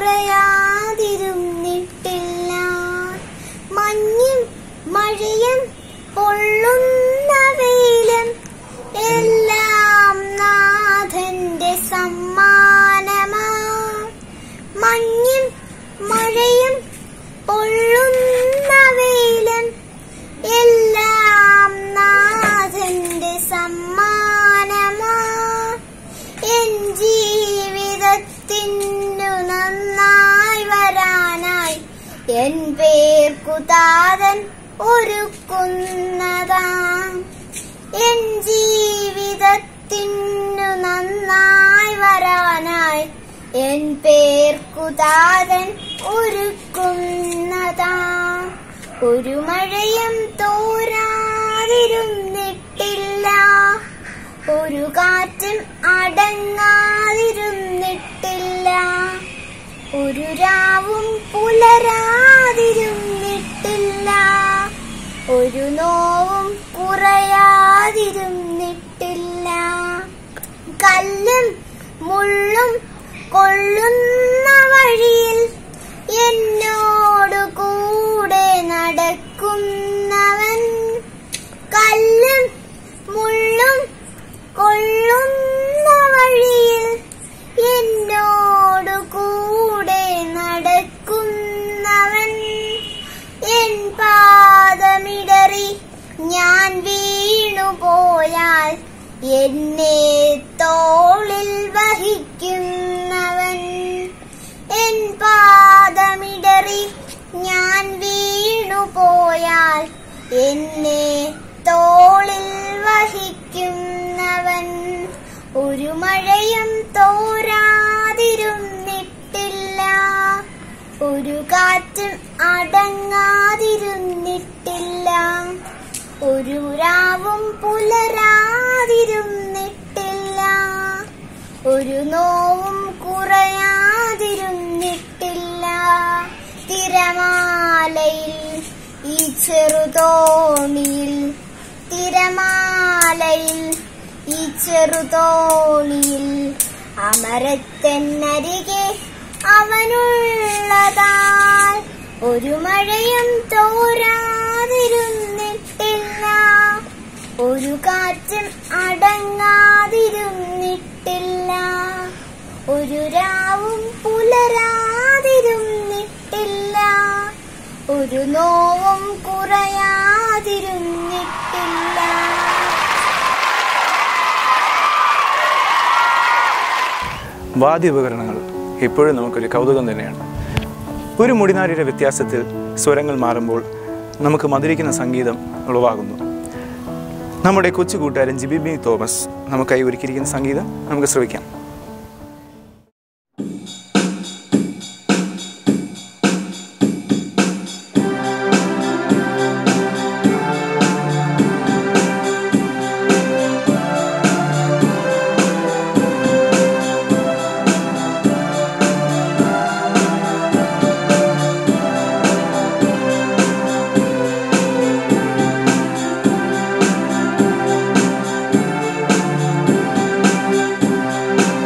കുറയാതിരുന്നിട്ടില്ല മഞ്ഞും മഴയും പൊള്ളുന്ന വെയിലും എല്ലാം നാഥന്റെ സമ്മാനമാ മഞ്ഞും മഴയും പൊള്ളുന്ന വെയിലും എല്ലാം നാഥന്റെ സമ്മാനമാ എൻ ജീവിതത്തിനു നന്നായി വരാനായി എൻ പേർക്കുതാതൻ ഒരുക്കുന്നതാം എൻ ജീവിതത്തിനു നന്നായി വരാനായി എൻ പേർക്കുതാതൻ ഒരുക്കുന്നതാം ഒരു മഴയും തോരാതിരുന്നിട്ടില്ല ഒരു കാറ്റും അടങ്ങാതിരുന്നിട്ടില്ല ഒരു രാവും പുലരാതിരുന്നിട്ടില്ല ഒരു നോവും കുറയാതിരുന്നിട്ടില്ല കല്ലും മുള്ളും കൊള്ളുന്ന വഴിയിൽ എന്നോടു കൂടെ നടക്കുന്നവൻ കല്ലും മുള്ളും കൊള്ളുന്ന വഴിയിൽ എന്നോടു കൂടെ നടക്കുന്നവൻ എൻ പാദമിടറി ഞാൻ വീണുപോയാൽ എന്നെ തോളിൽ വഹിക്കുന്നവൻ എൻ പാദമിടറി ഞാൻ വീണുപോയാൽ എന്നെ തോളിൽ വഹിക്കുന്നവൻ ഒരു മഴയും തോരാതിരുന്നിട്ടില്ല ഒരു കാറ്റും അടങ്ങാതിരുന്നിട്ടില്ല ഒരു രാവും പുലരാതിരുന്നിട്ടില്ല ഒരു നോവും കുറയാതിരുന്നിട്ടില്ല തിരമാലയിൽ ഈ ചെറുതോണിയിൽ തിരമാലയിൽ ഈ ചെറുതോണിയിൽ അമരത്തെന്നരികെ അവനുള്ളതാൽ ഒരു മഴയും തോരാതിരുന്നിട്ടില്ല ഒരു കാറ്റും അടങ്ങാതിരുന്നിട്ടില്ല ഒരു രാവും പുലരാതിരുന്നിട്ടില്ല ഒരു നോവും കുറയാതിരുന്നിട്ടില്ല വാദ്യോപകരണങ്ങൾ ഇപ്പോഴും നമുക്കൊരു കൗതുകം തന്നെയാണ് ഒരു മുടിനാരിയുടെ വ്യത്യാസത്തിൽ സ്വരങ്ങൾ മാറുമ്പോൾ നമുക്ക് മധുരിക്കുന്ന സംഗീതം ഉളവാകുന്നു നമ്മുടെ കൊച്ചു കൂട്ടുകാരൻ ജിബി ബി തോമസ് നമുക്കായി ഒരുക്കിയിരിക്കുന്ന സംഗീതം നമുക്ക് ശ്രവിക്കാം ും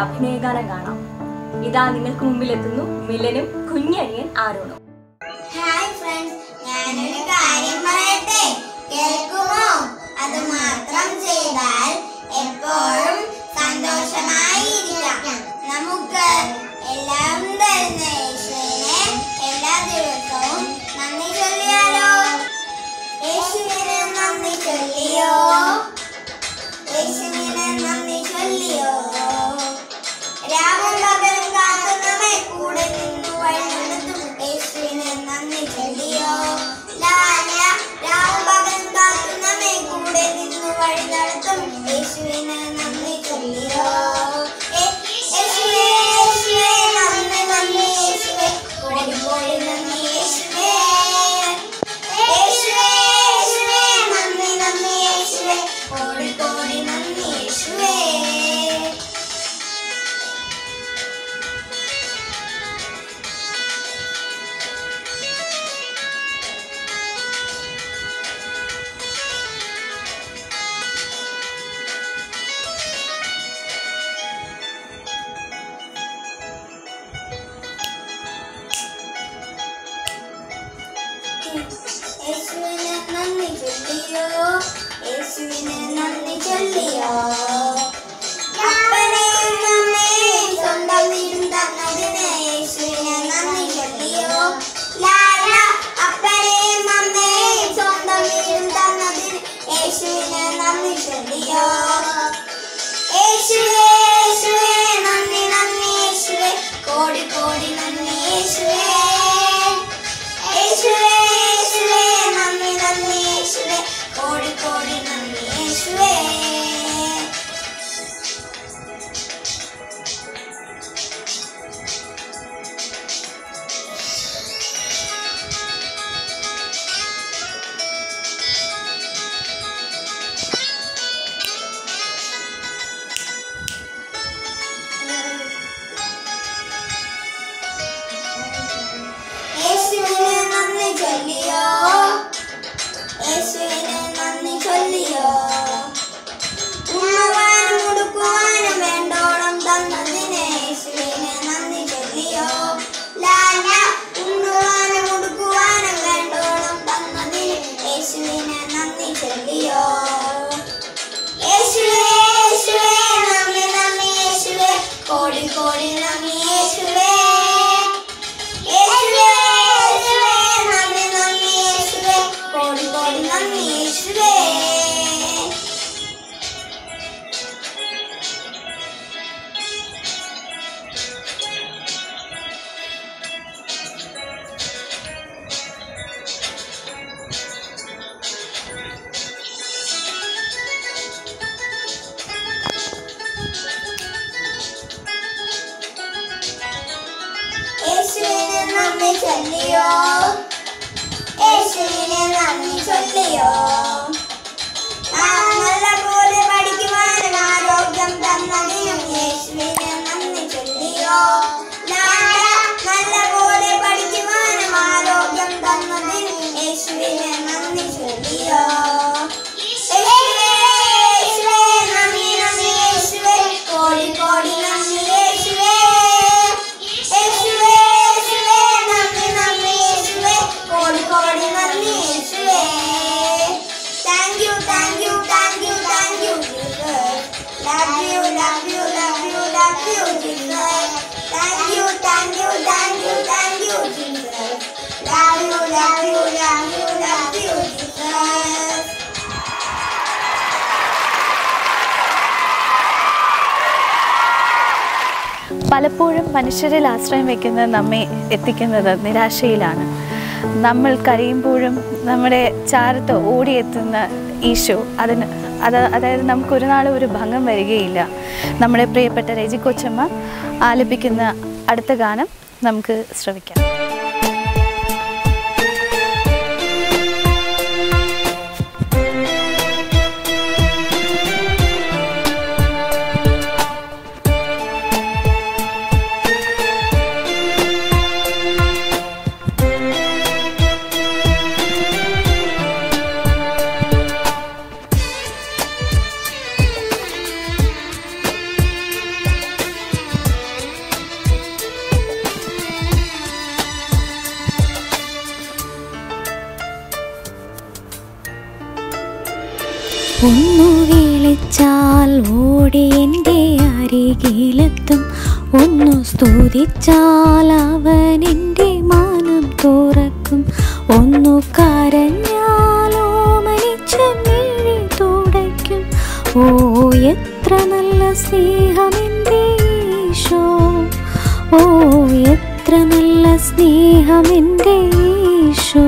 അഭിനയഗാനം കാണാം ഇതാ നിങ്ങൾക്ക് മുമ്പിൽ എത്തുന്നു മിലനും കുഞ്ഞനിയൻ ആരോണും ഹായ് ഫ്രണ്ട്സ് ഞാനൊരു കാര്യം പറയട്ടെ കേൾക്കുമോ അത് മാത്രം ചെയ്താൽ എപ്പോഴും സന്തോഷമായിരിക്കാം നമുക്ക് എല്ലാം തരുന്ന യേശുവിനെ എല്ലാ ദിവസവും നന്ദി ചൊല്ലിയാലോ യേശുവിന് നന്ദി ചൊല്ലിയോ യേശുവിന് നന്ദി ചൊല്ലിയോ രാവും പകലും കാത്തു നമ്മെ കൂടെ നിന്നു വഴി നടത്തും യേശുവിന് നന്ദി ചൊല്ലിയോ ലാല രാവും പകലും കാത്തു നമ്മെ കൂടെ നിന്നു വഴി നടത്തും യേശുവിന് നന്ദി ചൊല്ലിയോ യേ- യേശുവേ, യേശുവേ, നന്ദി, നന്ദി, യേശുവേ. കോടി കോടി നന്ദി, യേശുവേ. യേശുവേ, യേശുവേ, നന്ദി, നന്ദി, യേശുവേ. കോടി കോടി നന്ദി, യേശുവേ. യേശുവിന് നന്ദി ചൊല്ലിയോ യേശുവിന് നന്ദി ചൊല്ലിയോ അപ്പനെയും അമ്മയെയും സ്വന്തം വീടും തന്നതിന് യേശുവിന് നന്ദി ചൊല്ലിയോ ലാല അപ്പനെയും അമ്മയെയും സ്വന്തം വീടും തന്നതിന് യേശുവിന് നന്ദി ചൊല്ലിയോ യേശുവേ യേശുവേ നന്ദി നന്ദി യേശുവേ കോടി കോടി നന്ദി യേശുവേ യേശുവേ യേശുവേ നന്ദി നന്ദി യേശുവേ കോടി കോടി നന്ദി യേശുവേ യേശുവിന് നന്ദി ചൊല്ലിയോ യേശുവിന് നന്ദി ചൊല്ലിയോ ഉണ്ണുവാനും ഉടുക്കുവാനും വേണ്ടോളം തന്നതിന് യേശുവിന് നന്ദി ചൊല്ലിയോ ലാല ഉണ്ണുവാനും ഉടുക്കുവാനും വേണ്ടോളം തന്നതിന് യേശുവിന് നന്ദി ചൊല്ലിയോ യേശുവേ യേശുവേ നന്ദി നന്ദി യേശുവേ കോടി കോടി നന്ദി യേശുവേ യേശുവേ യേശുവേ നന്ദി നന്ദി യേശുവേ കോടി കോടി നന്ദി യേശുവേ യേശുവിന് നന്ദി ചൊല്ലിയോ യേശുവിന് നന്ദി ചൊല്ലിയോ ആ നല്ല പോലെ പഠിക്കുവാനും ആരോഗ്യം തന്നതിനും യേശുവിന് നന്ദി ചൊല്ലിയോ ലാല നല്ല പോലെ പഠിക്കുവാനും ആരോഗ്യം തന്നതിനും യേശുവിന് നന്ദി ചൊല്ലിയോ യേശുവേ, യേശുവേ, നന്ദി, നന്ദി, യേശുവേ. കോടി കോടി നന്ദി യേശുവേ യേശുവേ യേശുവേ നന്ദി നന്ദി യേശുവേ കോടി കോടി നന്ദി യേശുവേ thank you thank you thank you thank you love you love you love you love you Jesus thank you thank you thank you thank you Jesus love you love you love you love you Jesus പലപ്പോഴും മനുഷ്യരിൽ ആശ്രയം വയ്ക്കുന്നത് നമ്മെ എത്തിക്കുന്നത് നിരാശയിലാണ് നമ്മൾ കരയുമ്പോഴും നമ്മുടെ ചാരത്ത് ഓടിയെത്തുന്ന ഈശോ അതിന് അത് അതായത് നമുക്കൊരു നാൾ ഒരു ഭംഗം വരികയില്ല നമ്മുടെ പ്രിയപ്പെട്ട രജി കൊച്ചമ്മ ആലപിക്കുന്ന അടുത്ത ഗാനം നമുക്ക് ശ്രവിക്കാം യേശുവേ ഒന്നു വിളിച്ചാൽ ഓടി എൻ്റെ അരികിലെത്തും ഒന്നു സ്തുതിച്ചാൽ അവൻ എൻ്റെ മാനം തുറക്കും ഒന്നു കരഞ്ഞാലോ മരിച്ച് മിഴി തുടയ്ക്കും ഓ എത്ര നല്ല സ്നേഹമെൻ്റെ ഈശോ ഓ എത്ര നല്ല സ്നേഹമെൻ്റെ ഈശോ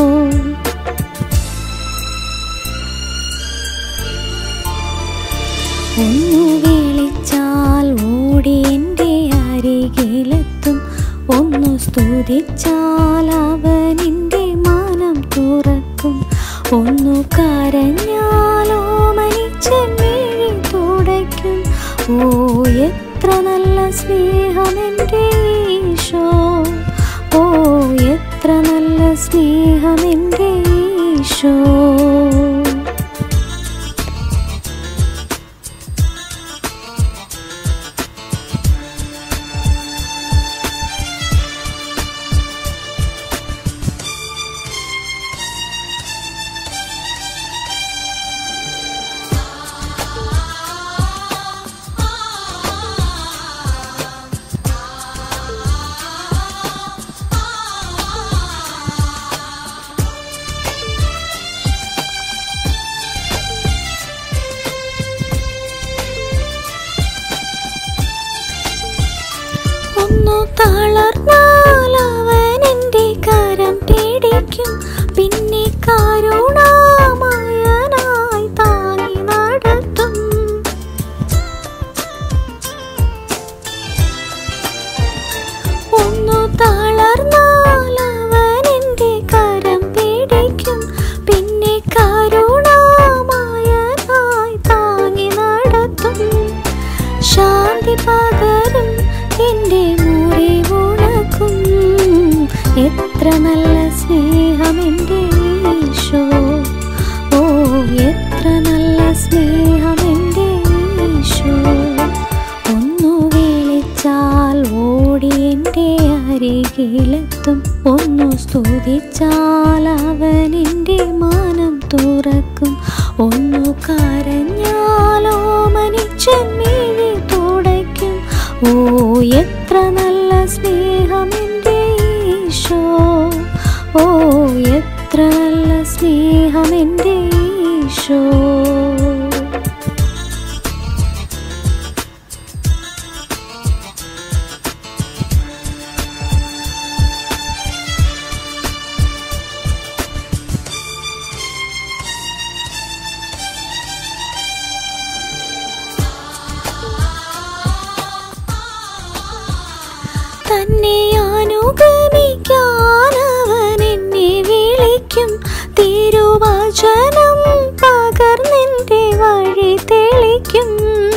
ഒന്നു വിളിച്ചാൽ ഓടി എൻ്റെ അരികിലെത്തും ഒന്നു സ്തുതിച്ചാൽ അവൻ എൻ്റെ മാനം തുറക്കും ഒന്നു കരഞ്ഞാലോ മരിച്ച് മിഴി തുടയ്ക്കും ഓ എത്ര നല്ല സ്നേഹമെൻ്റെ ഈശോ ഓ എത്ര നല്ല സ്നേഹമെൻ്റെ ഈശോ ഒന്നു തളർന്നാൽ അവൻ എൻ്റെ കരം പിടിക്കും പിന്നെ കരുണാമയനായി താങ്ങി നടത്തും ഒന്നു തളർന്നാൽ അവൻ എൻ്റെ കരം പിടിക്കും പിന്നെ കരുണാമയനായി താങ്ങി നടത്തും ശാന്തി പകരും എൻ്റെ മുറിവുണക്കും എത്ര നല്ല സ്നേഹം എൻ്റെ ഈശോ ഓ എത്ര നല്ല സ്നേഹം എൻ്റെ ഈശോ ഒന്നു വിളിച്ചാൽ ഓടി എൻ്റെ അരികിലെത്തും ഒന്നു സ്തുതിച്ചാൽ അവൻ എൻ്റെ മാനം തുറക്കും ഒന്നു കരഞ്ഞാലോ മനിച്ച് മിഴി തുടയ്ക്കും ഓ എത്ര നല്ല സ്നേഹം എൻ്റെ ഈശോ ഓ എത്ര നല്ല സ്നേഹം എൻ്റെ ഈശോ തന്നെ അനുഗമിക്കാൻ അവൻ എന്നെ വിളിക്കും തിരുവചനം പകർന്നെൻ്റെ വഴി തെളിക്കും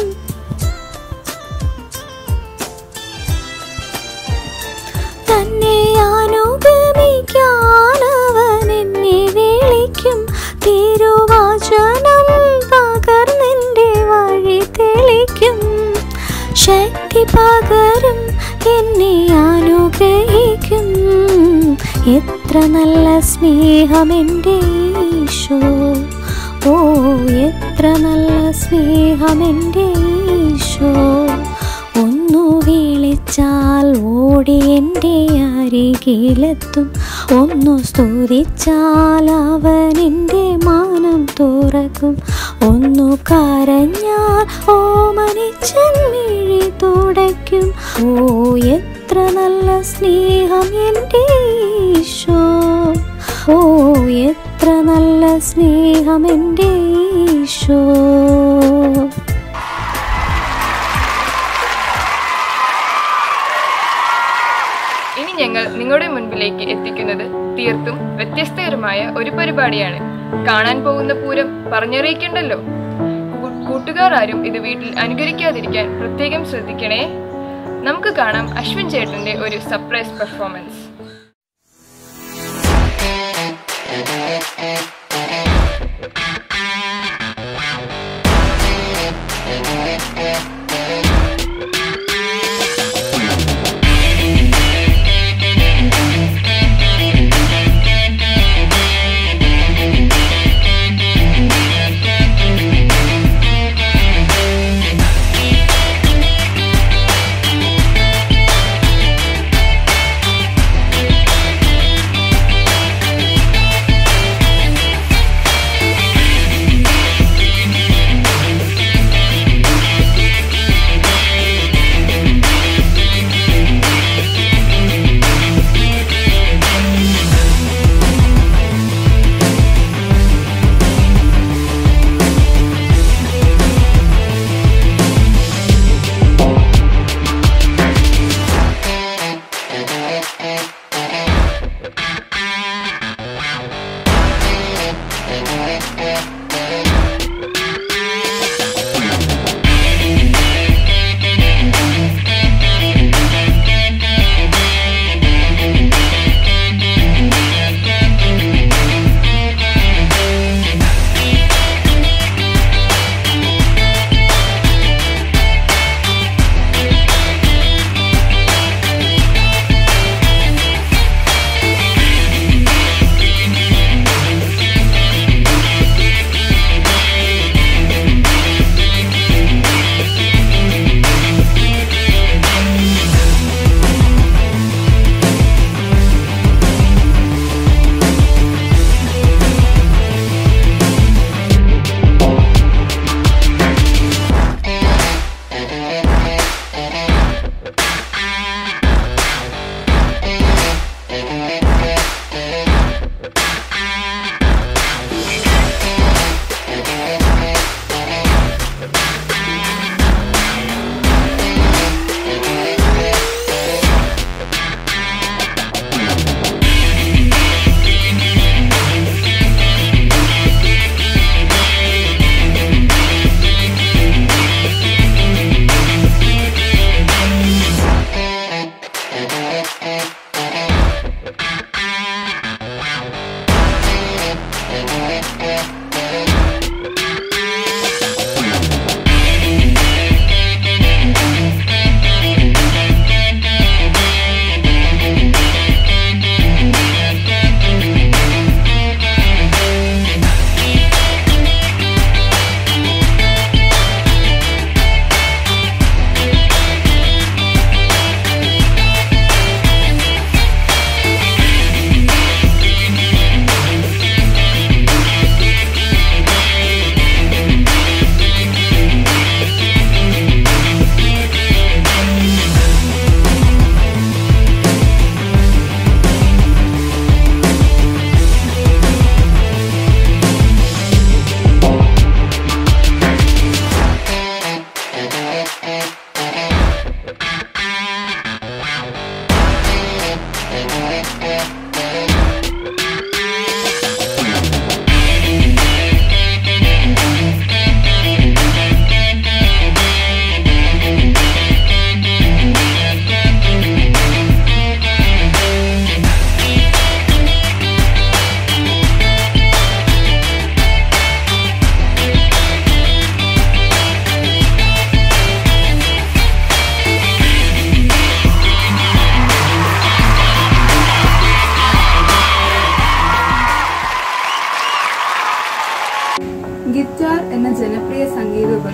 തന്നെ അനുഗമിക്കാൻ അവൻ എന്നെ വിളിക്കും തിരുവചനം പകർന്നെൻ്റെ വഴി തെളിക്കും ശക്തി പകരും എന്നെ അനുഗ്രഹിക്കും എത്ര നല്ല സ്നേഹം എൻ്റെ ഈശോ ഓ എത്ര നല്ല സ്നേഹം എൻ്റെ ഈശോ ഒന്നു വിളിച്ചാൽ ഓടി എൻ്റെ അരികിലെത്തും ഒന്നു സ്തുതിച്ചാൽ അവൻ എൻ്റെ മാനം തുറക്കും ഒന്നു കരഞ്ഞാൽ ഓമനിച്ചൻ മിഴി തുടയ്ക്കും ഓ എത്ര നല്ല സ്നേഹം എൻ്റെ ഈശോ ഓ എത്ര നല്ല സ്നേഹം എൻ്റെ ഈശോ ഇനി ഞങ്ങൾ നിങ്ങളുടെ മുൻപിലേക്ക് എത്തിക്കുന്നത് തീർത്തും വ്യത്യസ്തകരമായ ഒരു പരിപാടിയാണ് കാണാൻ പോകുന്ന പൂരം പറഞ്ഞറിയിക്കണ്ടല്ലോ കൂ- കൂട്ടുകാർ ആരും ഇത് വീട്ടിൽ അനുകരിക്കാതിരിക്കാൻ പ്രത്യേകം ശ്രദ്ധിക്കണേ നമുക്ക് കാണാം അശ്വിൻ ചേട്ടന്റെ ഒരു സർപ്രൈസ് പെർഫോമൻസ് ും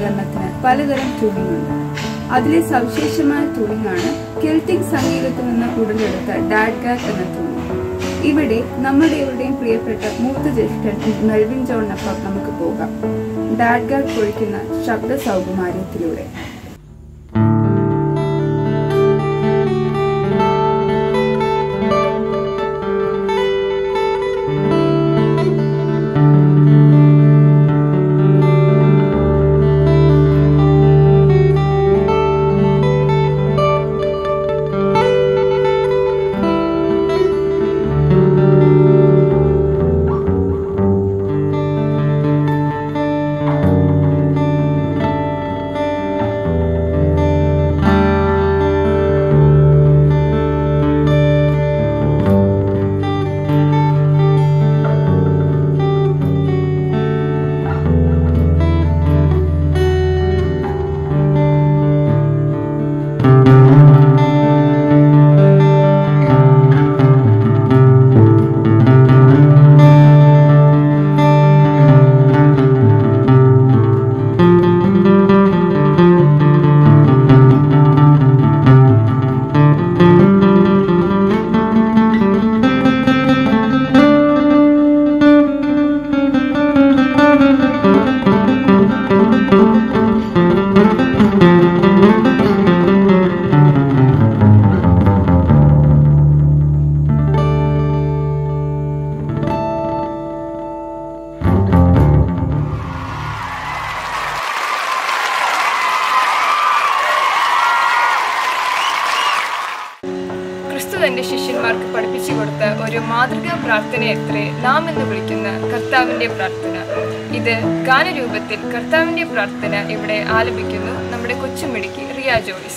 ഉപകരണത്തിന് പലതരം ട്യൂണിംഗ് ഉണ്ട് അതിലെ സവിശേഷമായ ട്യൂണിംഗ് ആണ് കെൽറ്റിക് സംഗീതത്തിൽ നിന്ന് ഉടലെടുത്ത ഡാഡ്ഗാറ്റ് എന്ന ട്യൂണിംഗ് ഇവിടെ നമ്മുടെ എവരുടെയും പ്രിയപ്പെട്ട മൂത്ത ജ്യേഷ്ഠൻ മെൽവിൻ ജോണിനൊപ്പം നമുക്ക് പോകാം ഡാഡ്ഗാറ്റ് പൊഴിക്കുന്ന ശബ്ദ സൗകുമാര്യത്തിലൂടെ ക്രിസ്തു തന്റെ ശിഷ്യന്മാർക്ക് പഠിപ്പിച്ചു കൊടുത്ത ഒരു മാതൃകാ പ്രാർത്ഥനയത്രേ നാം എന്ന് വിളിക്കുന്ന കർത്താവിന്റെ പ്രാർത്ഥന ഇത് ഗാനരൂപത്തിൽ കർത്താവിന്റെ പ്രാർത്ഥന ഇവിടെ ആലപിക്കുന്നു നമ്മുടെ കൊച്ചുമിടുക്കി റിയ ജോയ്സ്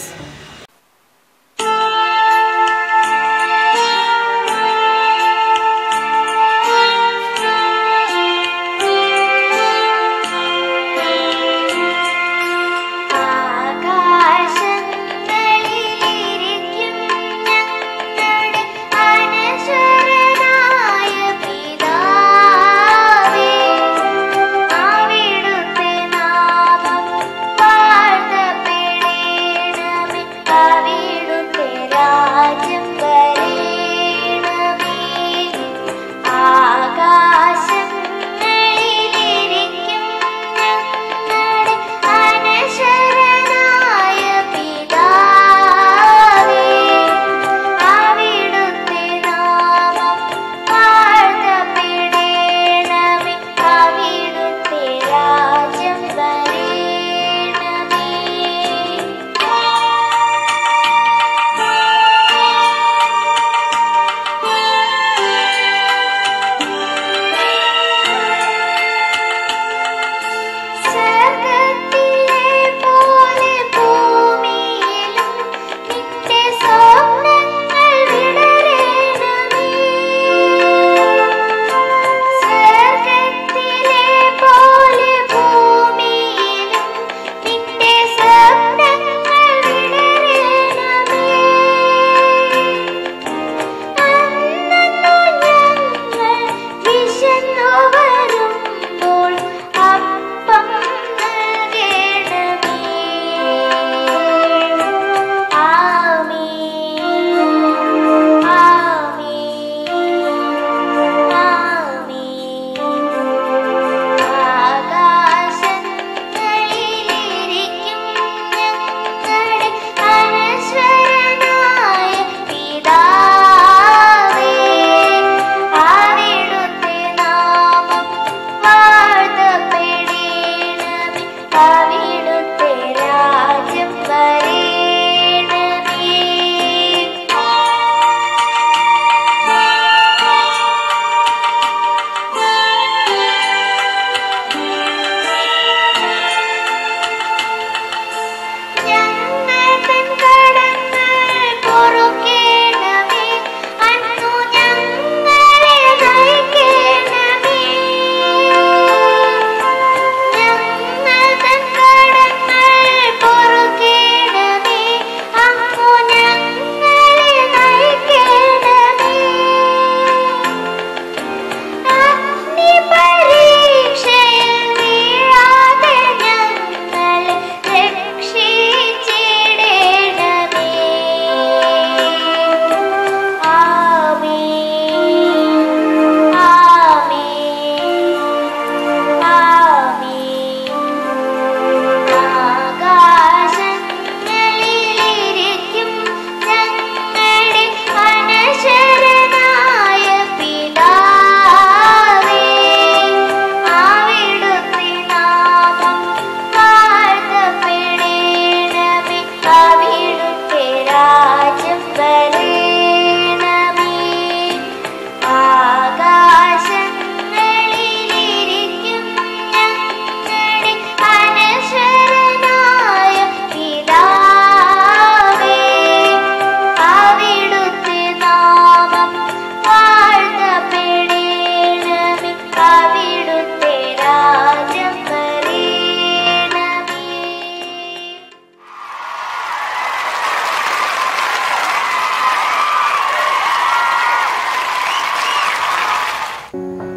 ആകാശങ്ങളിലിരിക്കും ഞങ്ങളുടെ അനശ്വരനായ പിതാവേ അവിടുത്തെ നാമം വാഴ്ത്തപ്പെടേണമേ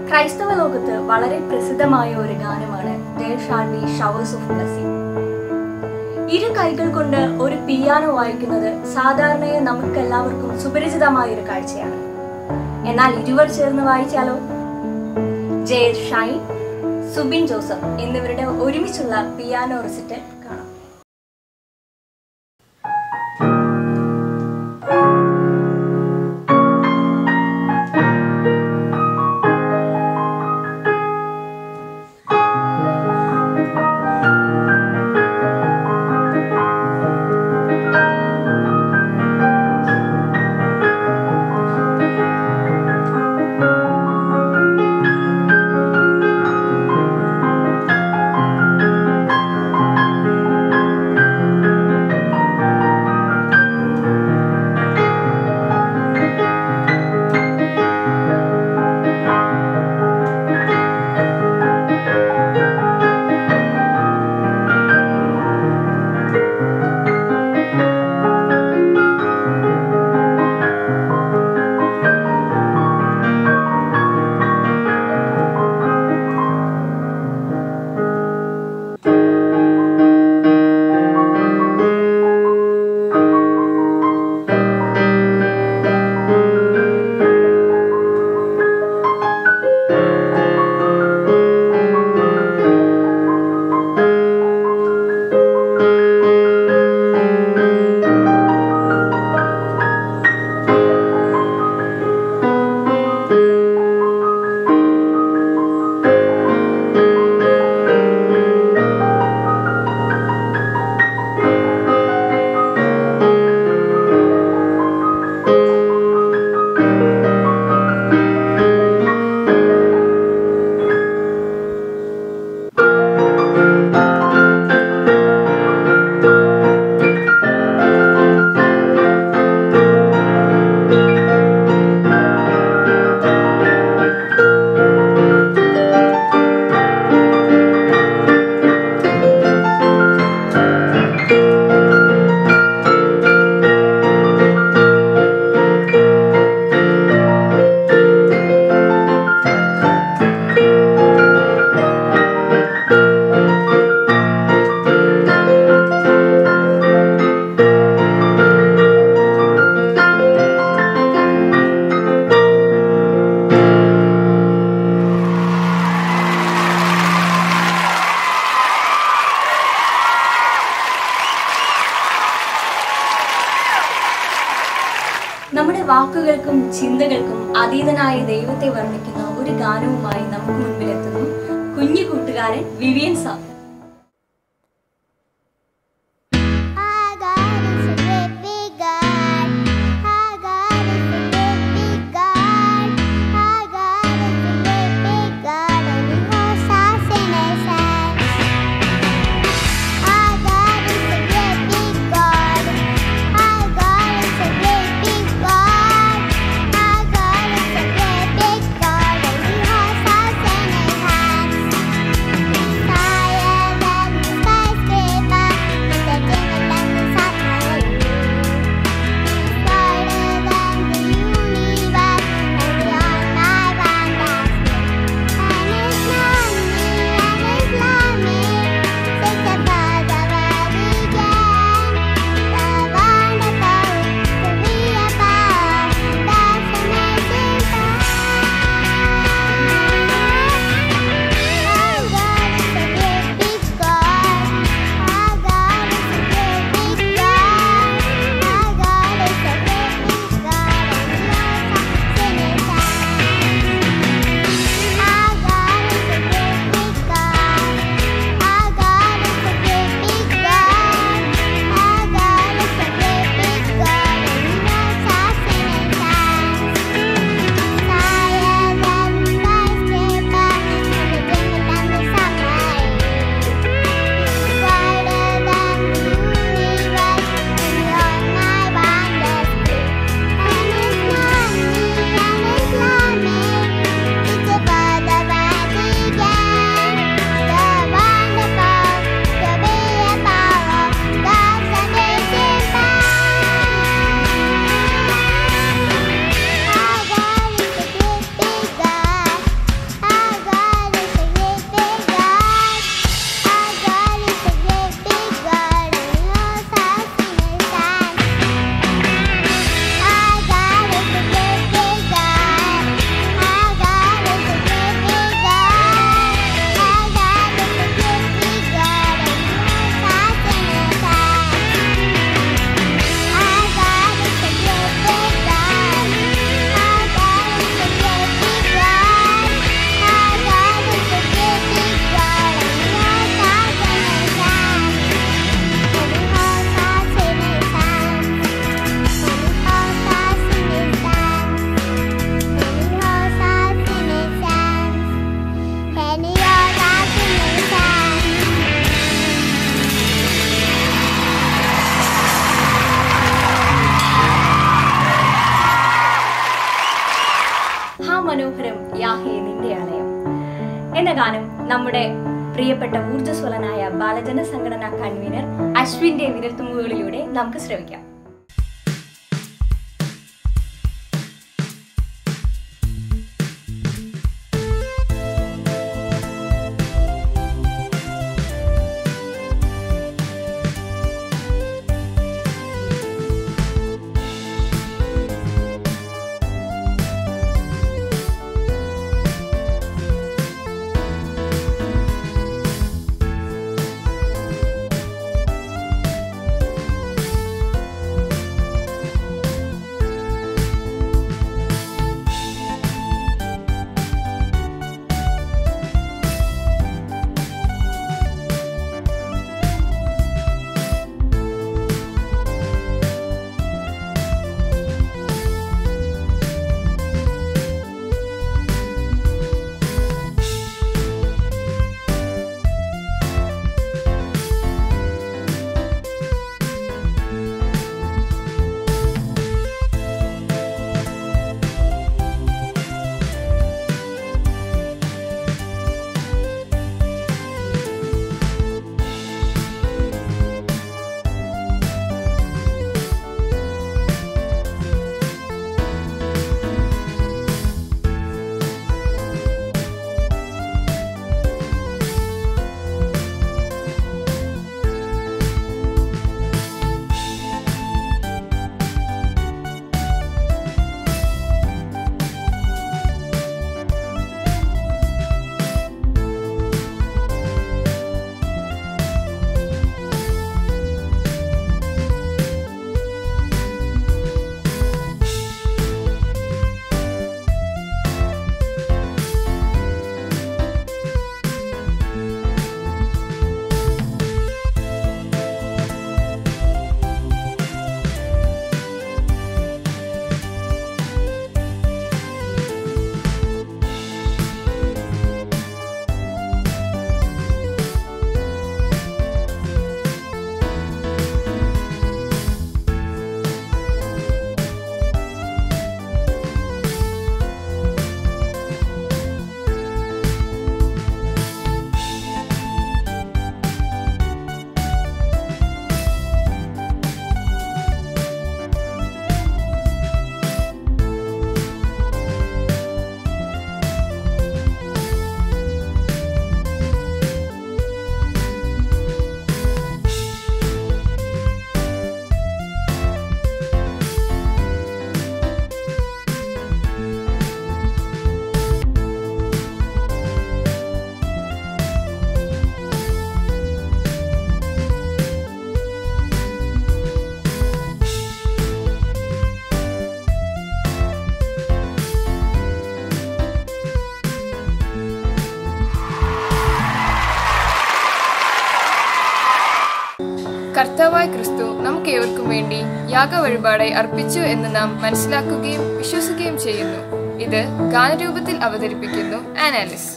ക്രൈസ്തവ ലോകത്ത് വളരെ പ്രസിദ്ധമായ ഒരു ഗാനമാണ് There shall be showers of blessing. ഇരു കൈകൾ കൊണ്ട് ഒരു പിയാനോ വായിക്കുന്നത് സാധാരണയായി നമുക്കെല്ലാവർക്കും സുപരിചിതമായ ഒരു കാഴ്ചയാണ് എന്നാൽ ഇരുവർ ചേർന്ന് വായിച്ചാലോ ജയ് ഷൈൻ സുബിൻ ജോസഫ് എന്നിവരുടെ ഒരുമിച്ചുള്ള പിയാനോ റെസിറ്റൽ കാണാം നമ്മുടെ വാക്കുകൾക്കും ചിന്തകൾക്കും അതീതനായ ദൈവത്തെ വർണ്ണിക്കുന്ന ഒരു ഗാനവുമായി നമുക്ക് മുൻപിലെത്തുന്നു കുഞ്ഞു കൂട്ടുകാരൻ Vivian sir Our God is a great big God. Our God is a great big God. Our God is a great big God, and He holds us in His hands. Our God is a great big God. Our God is a great big God. Our God is a great big God, and He holds us in His hands. നിന്റെ ആലയം എന്ന ഗാനം നമ്മുടെ പ്രിയപ്പെട്ട ഊർജ്ജസ്വലനായ ബാലജന സംഘടനാ convener അശ്വിന്റെ വിരൽത്തുമ്പുകളിലൂടെ നമുക്ക് ശ്രമിക്കാം കർത്താവായ ക്രിസ്തു നമുക്ക് ഏവർക്കും വേണ്ടി യാഗ വഴിപാടായി അർപ്പിച്ചു എന്ന് നാം മനസ്സിലാക്കുകയും വിശ്വസിക്കുകയും ചെയ്യുന്നു ഇത് ഗാനരൂപത്തിൽ അവതരിപ്പിക്കുന്നു ആനാലിസ്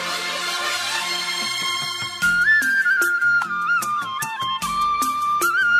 ും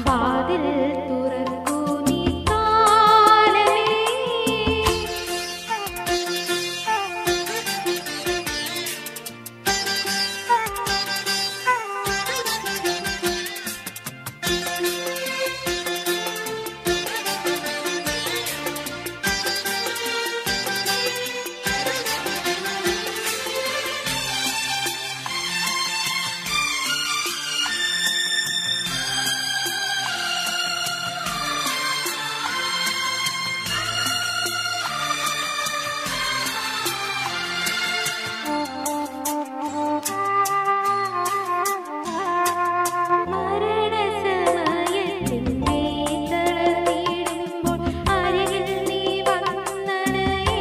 വാതിൽ തുറക്കൂ നീ കാലമേ മരണസമയത്തിൽ നീ തളർന്നിടുമ്പോൾ അരികിൽ നീ വന്നണയേണമേ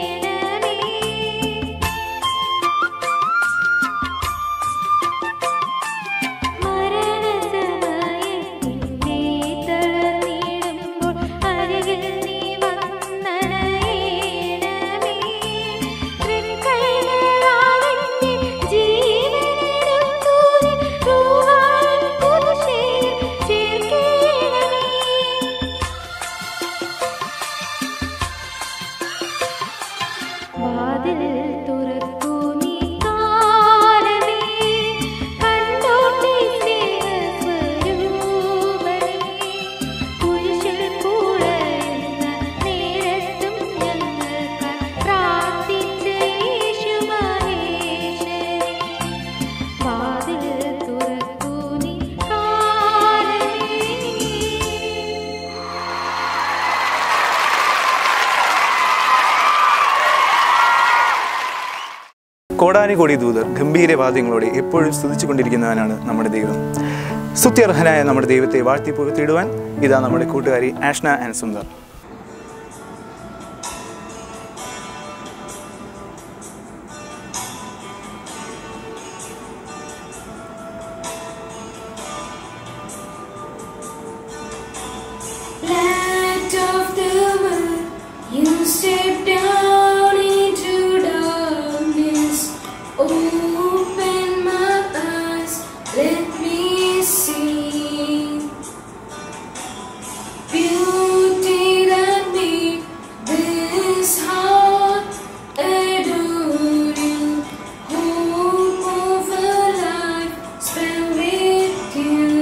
മരണസമയത്തിൽ നീ തളർന്നിടുമ്പോൾ അരികിൽ നീ വന്നണയേണമേ തൃക്കൈകളാലെന്നെ ജീവനെടുത്തു നിൻ റൂഹാൻ കുരിശിൽ ചേർക്കേണമേ വാതിൽ തുറക്കൂ നീ കാലമേ കണ്ടോട്ടെ സ്നേഹസ്വരൂപനേ കുരിശിൽ കൂടെയുന്ന നേരത്തും ഞങ്ങൾക്കായി പ്രാർത്ഥിച്ച യേശു മഹേശനേ വാതിൽ തുറക്കൂ നീ കാലമേ കോടാനുകോടി ദൂതർ ഗംഭീരവാദ്യങ്ങളോടെ എപ്പോഴും സ്തുതിച്ചുകൊണ്ടിരിക്കുന്നവനാണ് നമ്മുടെ ദൈവം സ്തുത്യർഹനായ നമ്മുടെ ദൈവത്തെ വാഴ്ത്തി പുകത്തിടുവാൻ ഇതാ നമ്മുടെ കൂട്ടുകാരി Ashna and Sundar Light of the world, you step down into darkness. Open my eyes, let me see beauty that made this heart adore you. Hope of a life spent with you.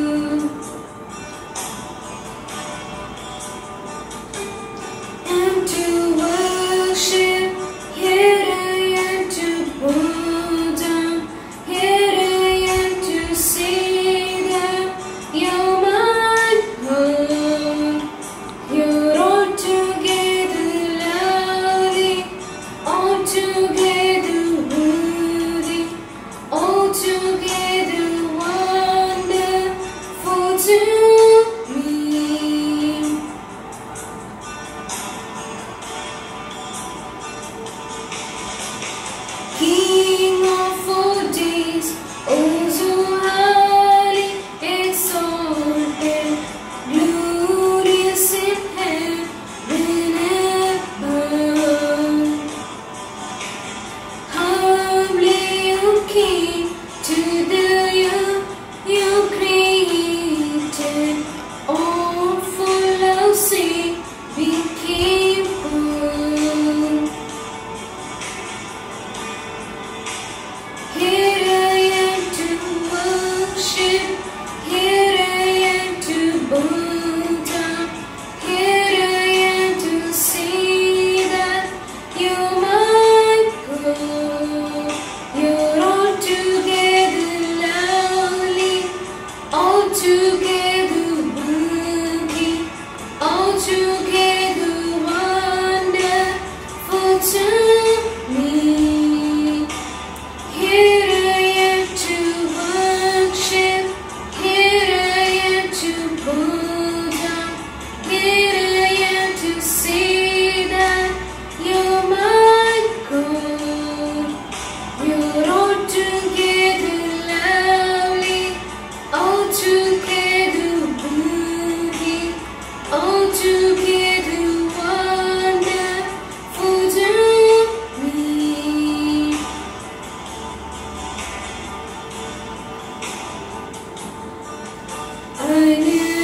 and to worship. Here I am to bow down. Here I am to say that you're my home. You're altogether lovely, altogether worthy, altogether wonderful to me. King of all days, oh so highly exalted, glorious in heaven above. Humbly you came to the you, you created, all full of sin became born. Here I am to worship. Here I am to bow down. Here I am to say that you're my God. You're altogether lovely, altogether worthy, altogether wonderful to me. Here I am to worship. Here I am to bow down. Here I am to say that you're my God. You're altogether lovely, altogether worthy, altogether wonderful to me. I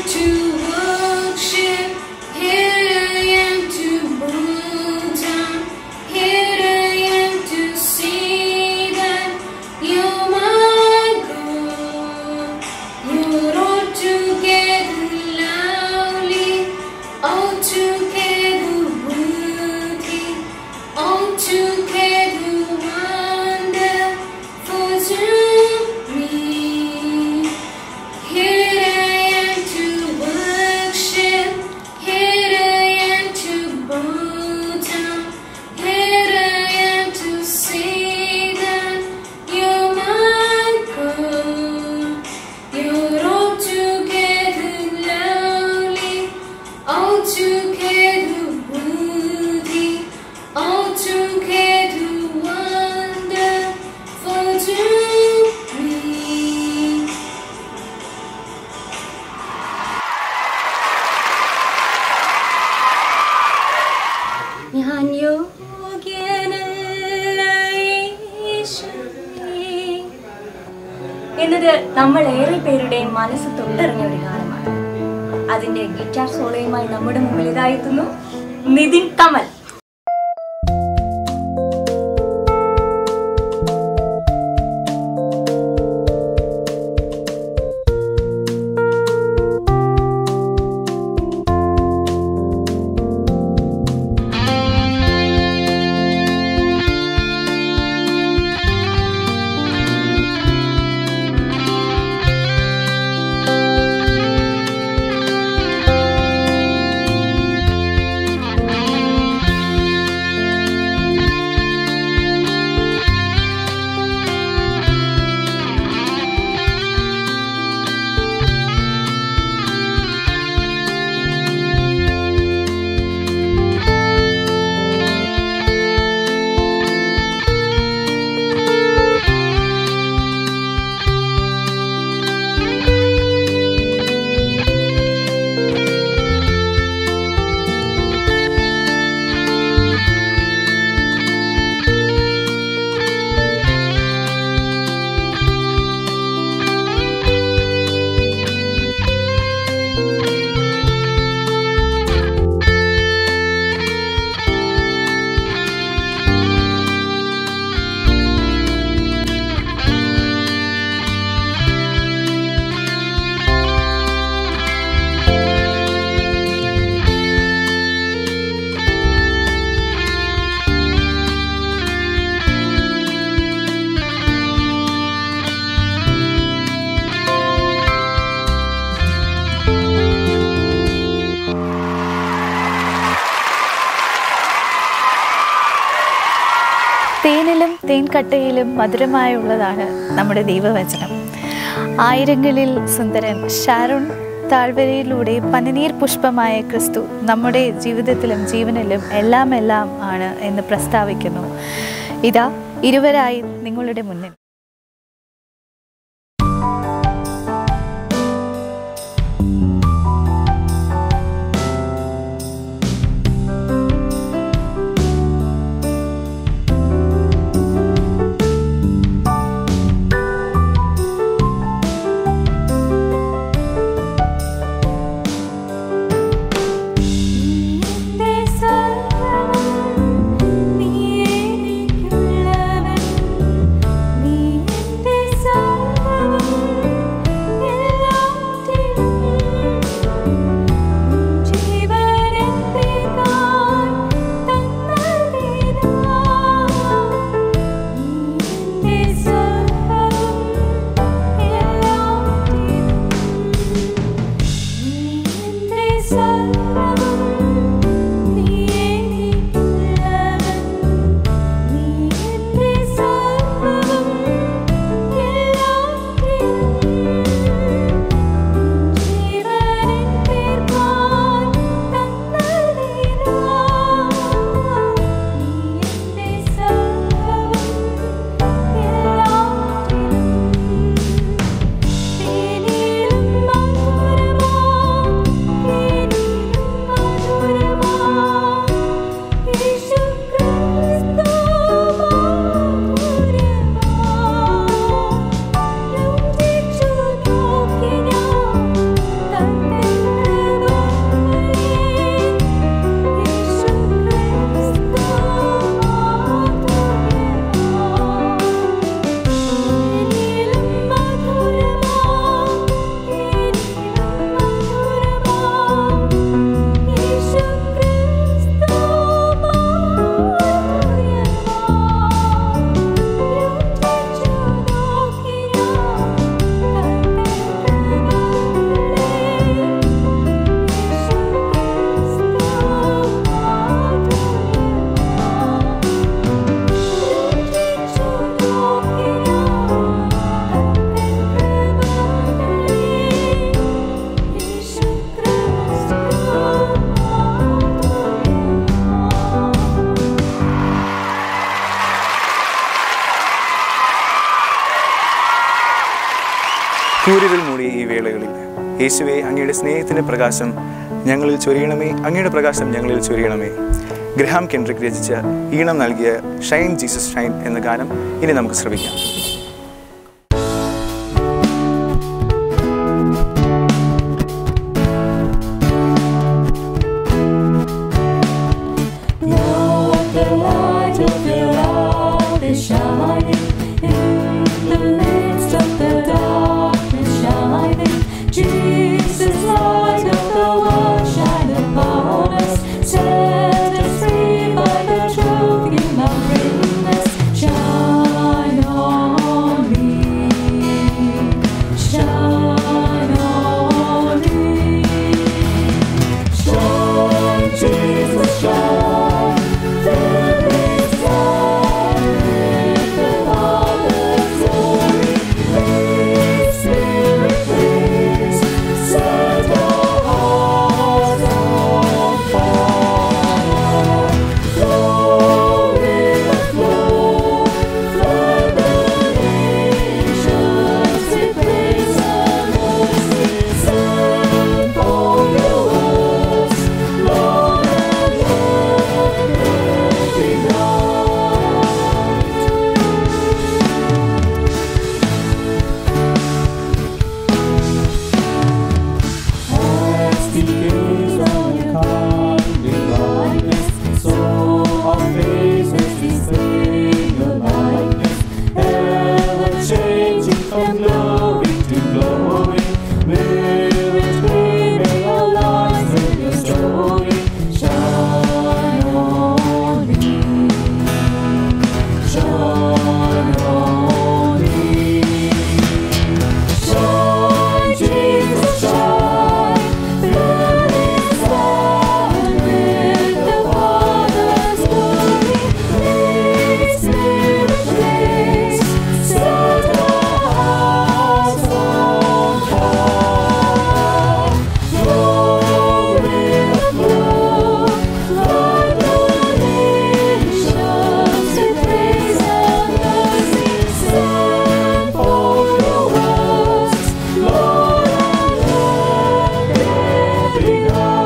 to worship. Here I am to bow down. Here I am to see that you're my God. You're altogether lovely, altogether worthy, altogether wonderful to me. Here I am to worship. Here I am to bow down. Here I am to say that you're my God. You're altogether lovely, altogether worthy, altogether wonderful to me. ഞാൻ യോഗ്യനല്ല യേശുവേ. എന്നത് നമ്മൾ ഏറെ പേരുടെയും മനസ്സ് തൊട്ടറിഞ്ഞ ഒരു ഗാനമാണ് അതിന്റെ ഗിറ്റാർ സോളോയുമായി നമ്മുടെ മുമ്പിൽ ഇതായെത്തുന്നു നിതിൻ കമൽ തേനിലും തേൻകട്ടയിലും മധുരമായുള്ളതാണ് നമ്മുടെ ദൈവവചനം ആയിരങ്ങളിൽ സുന്ദരൻ ഷാരോൺ താഴ്വരയിലൂടെ പനിനീർ പുഷ്പമായ ക്രിസ്തു നമ്മുടെ ജീവിതത്തിലും ജീവനിലും എല്ലാം എല്ലാം ആണ് എന്ന് പ്രസ്താവിക്കുന്നു ഇതാ ഇരുവരായി നിങ്ങളുടെ മുന്നിൽ നിന്റെ സർവ്വവും നീ എനിക്കുള്ളവൻ നീ കൂരിരുൾ മൂടിയ ഈ വേളകളിൽ യേശുവെ അങ്ങയുടെ സ്നേഹത്തിൻ്റെ പ്രകാശം ഞങ്ങളിൽ ചൊരിയണമേ അങ്ങയുടെ പ്രകാശം ഞങ്ങളിൽ ചൊരിയണമേ ഗ്രഹാം കെൻഡ്രിക് രചിച്ച ഈണം നൽകിയ ഷൈൻ ജീസസ് ഷൈൻ എന്ന ഗാനം ഇനി നമുക്ക് ശ്രമിക്കാം Lord, the light of your love is shining in the midst of the darkness, shining. Jesus, light of the world, shine upon us, set us free by the truth you now bring us. Shine on me, shine on me. Shine, Jesus, shine, fill this land with the Father's glory. Please, Spirit, please, set our hearts on fire. Flow, river, flow, flood the nations with grace and mercy. Send for your words, Lord, and let there be light. As the gaze on your coming likeness, so our faces display your likeness, ever changing from glory to glory. Mirrors gleaming our lives in your story. Shine on me, shine on me. Shine, Jesus, shine, fill this land with the Father's glory. Please, Spirit, please, set our hearts on fire. Flow, river, flow, flood the nations with grace and mercy. Send for your words, Lord, and let there be light.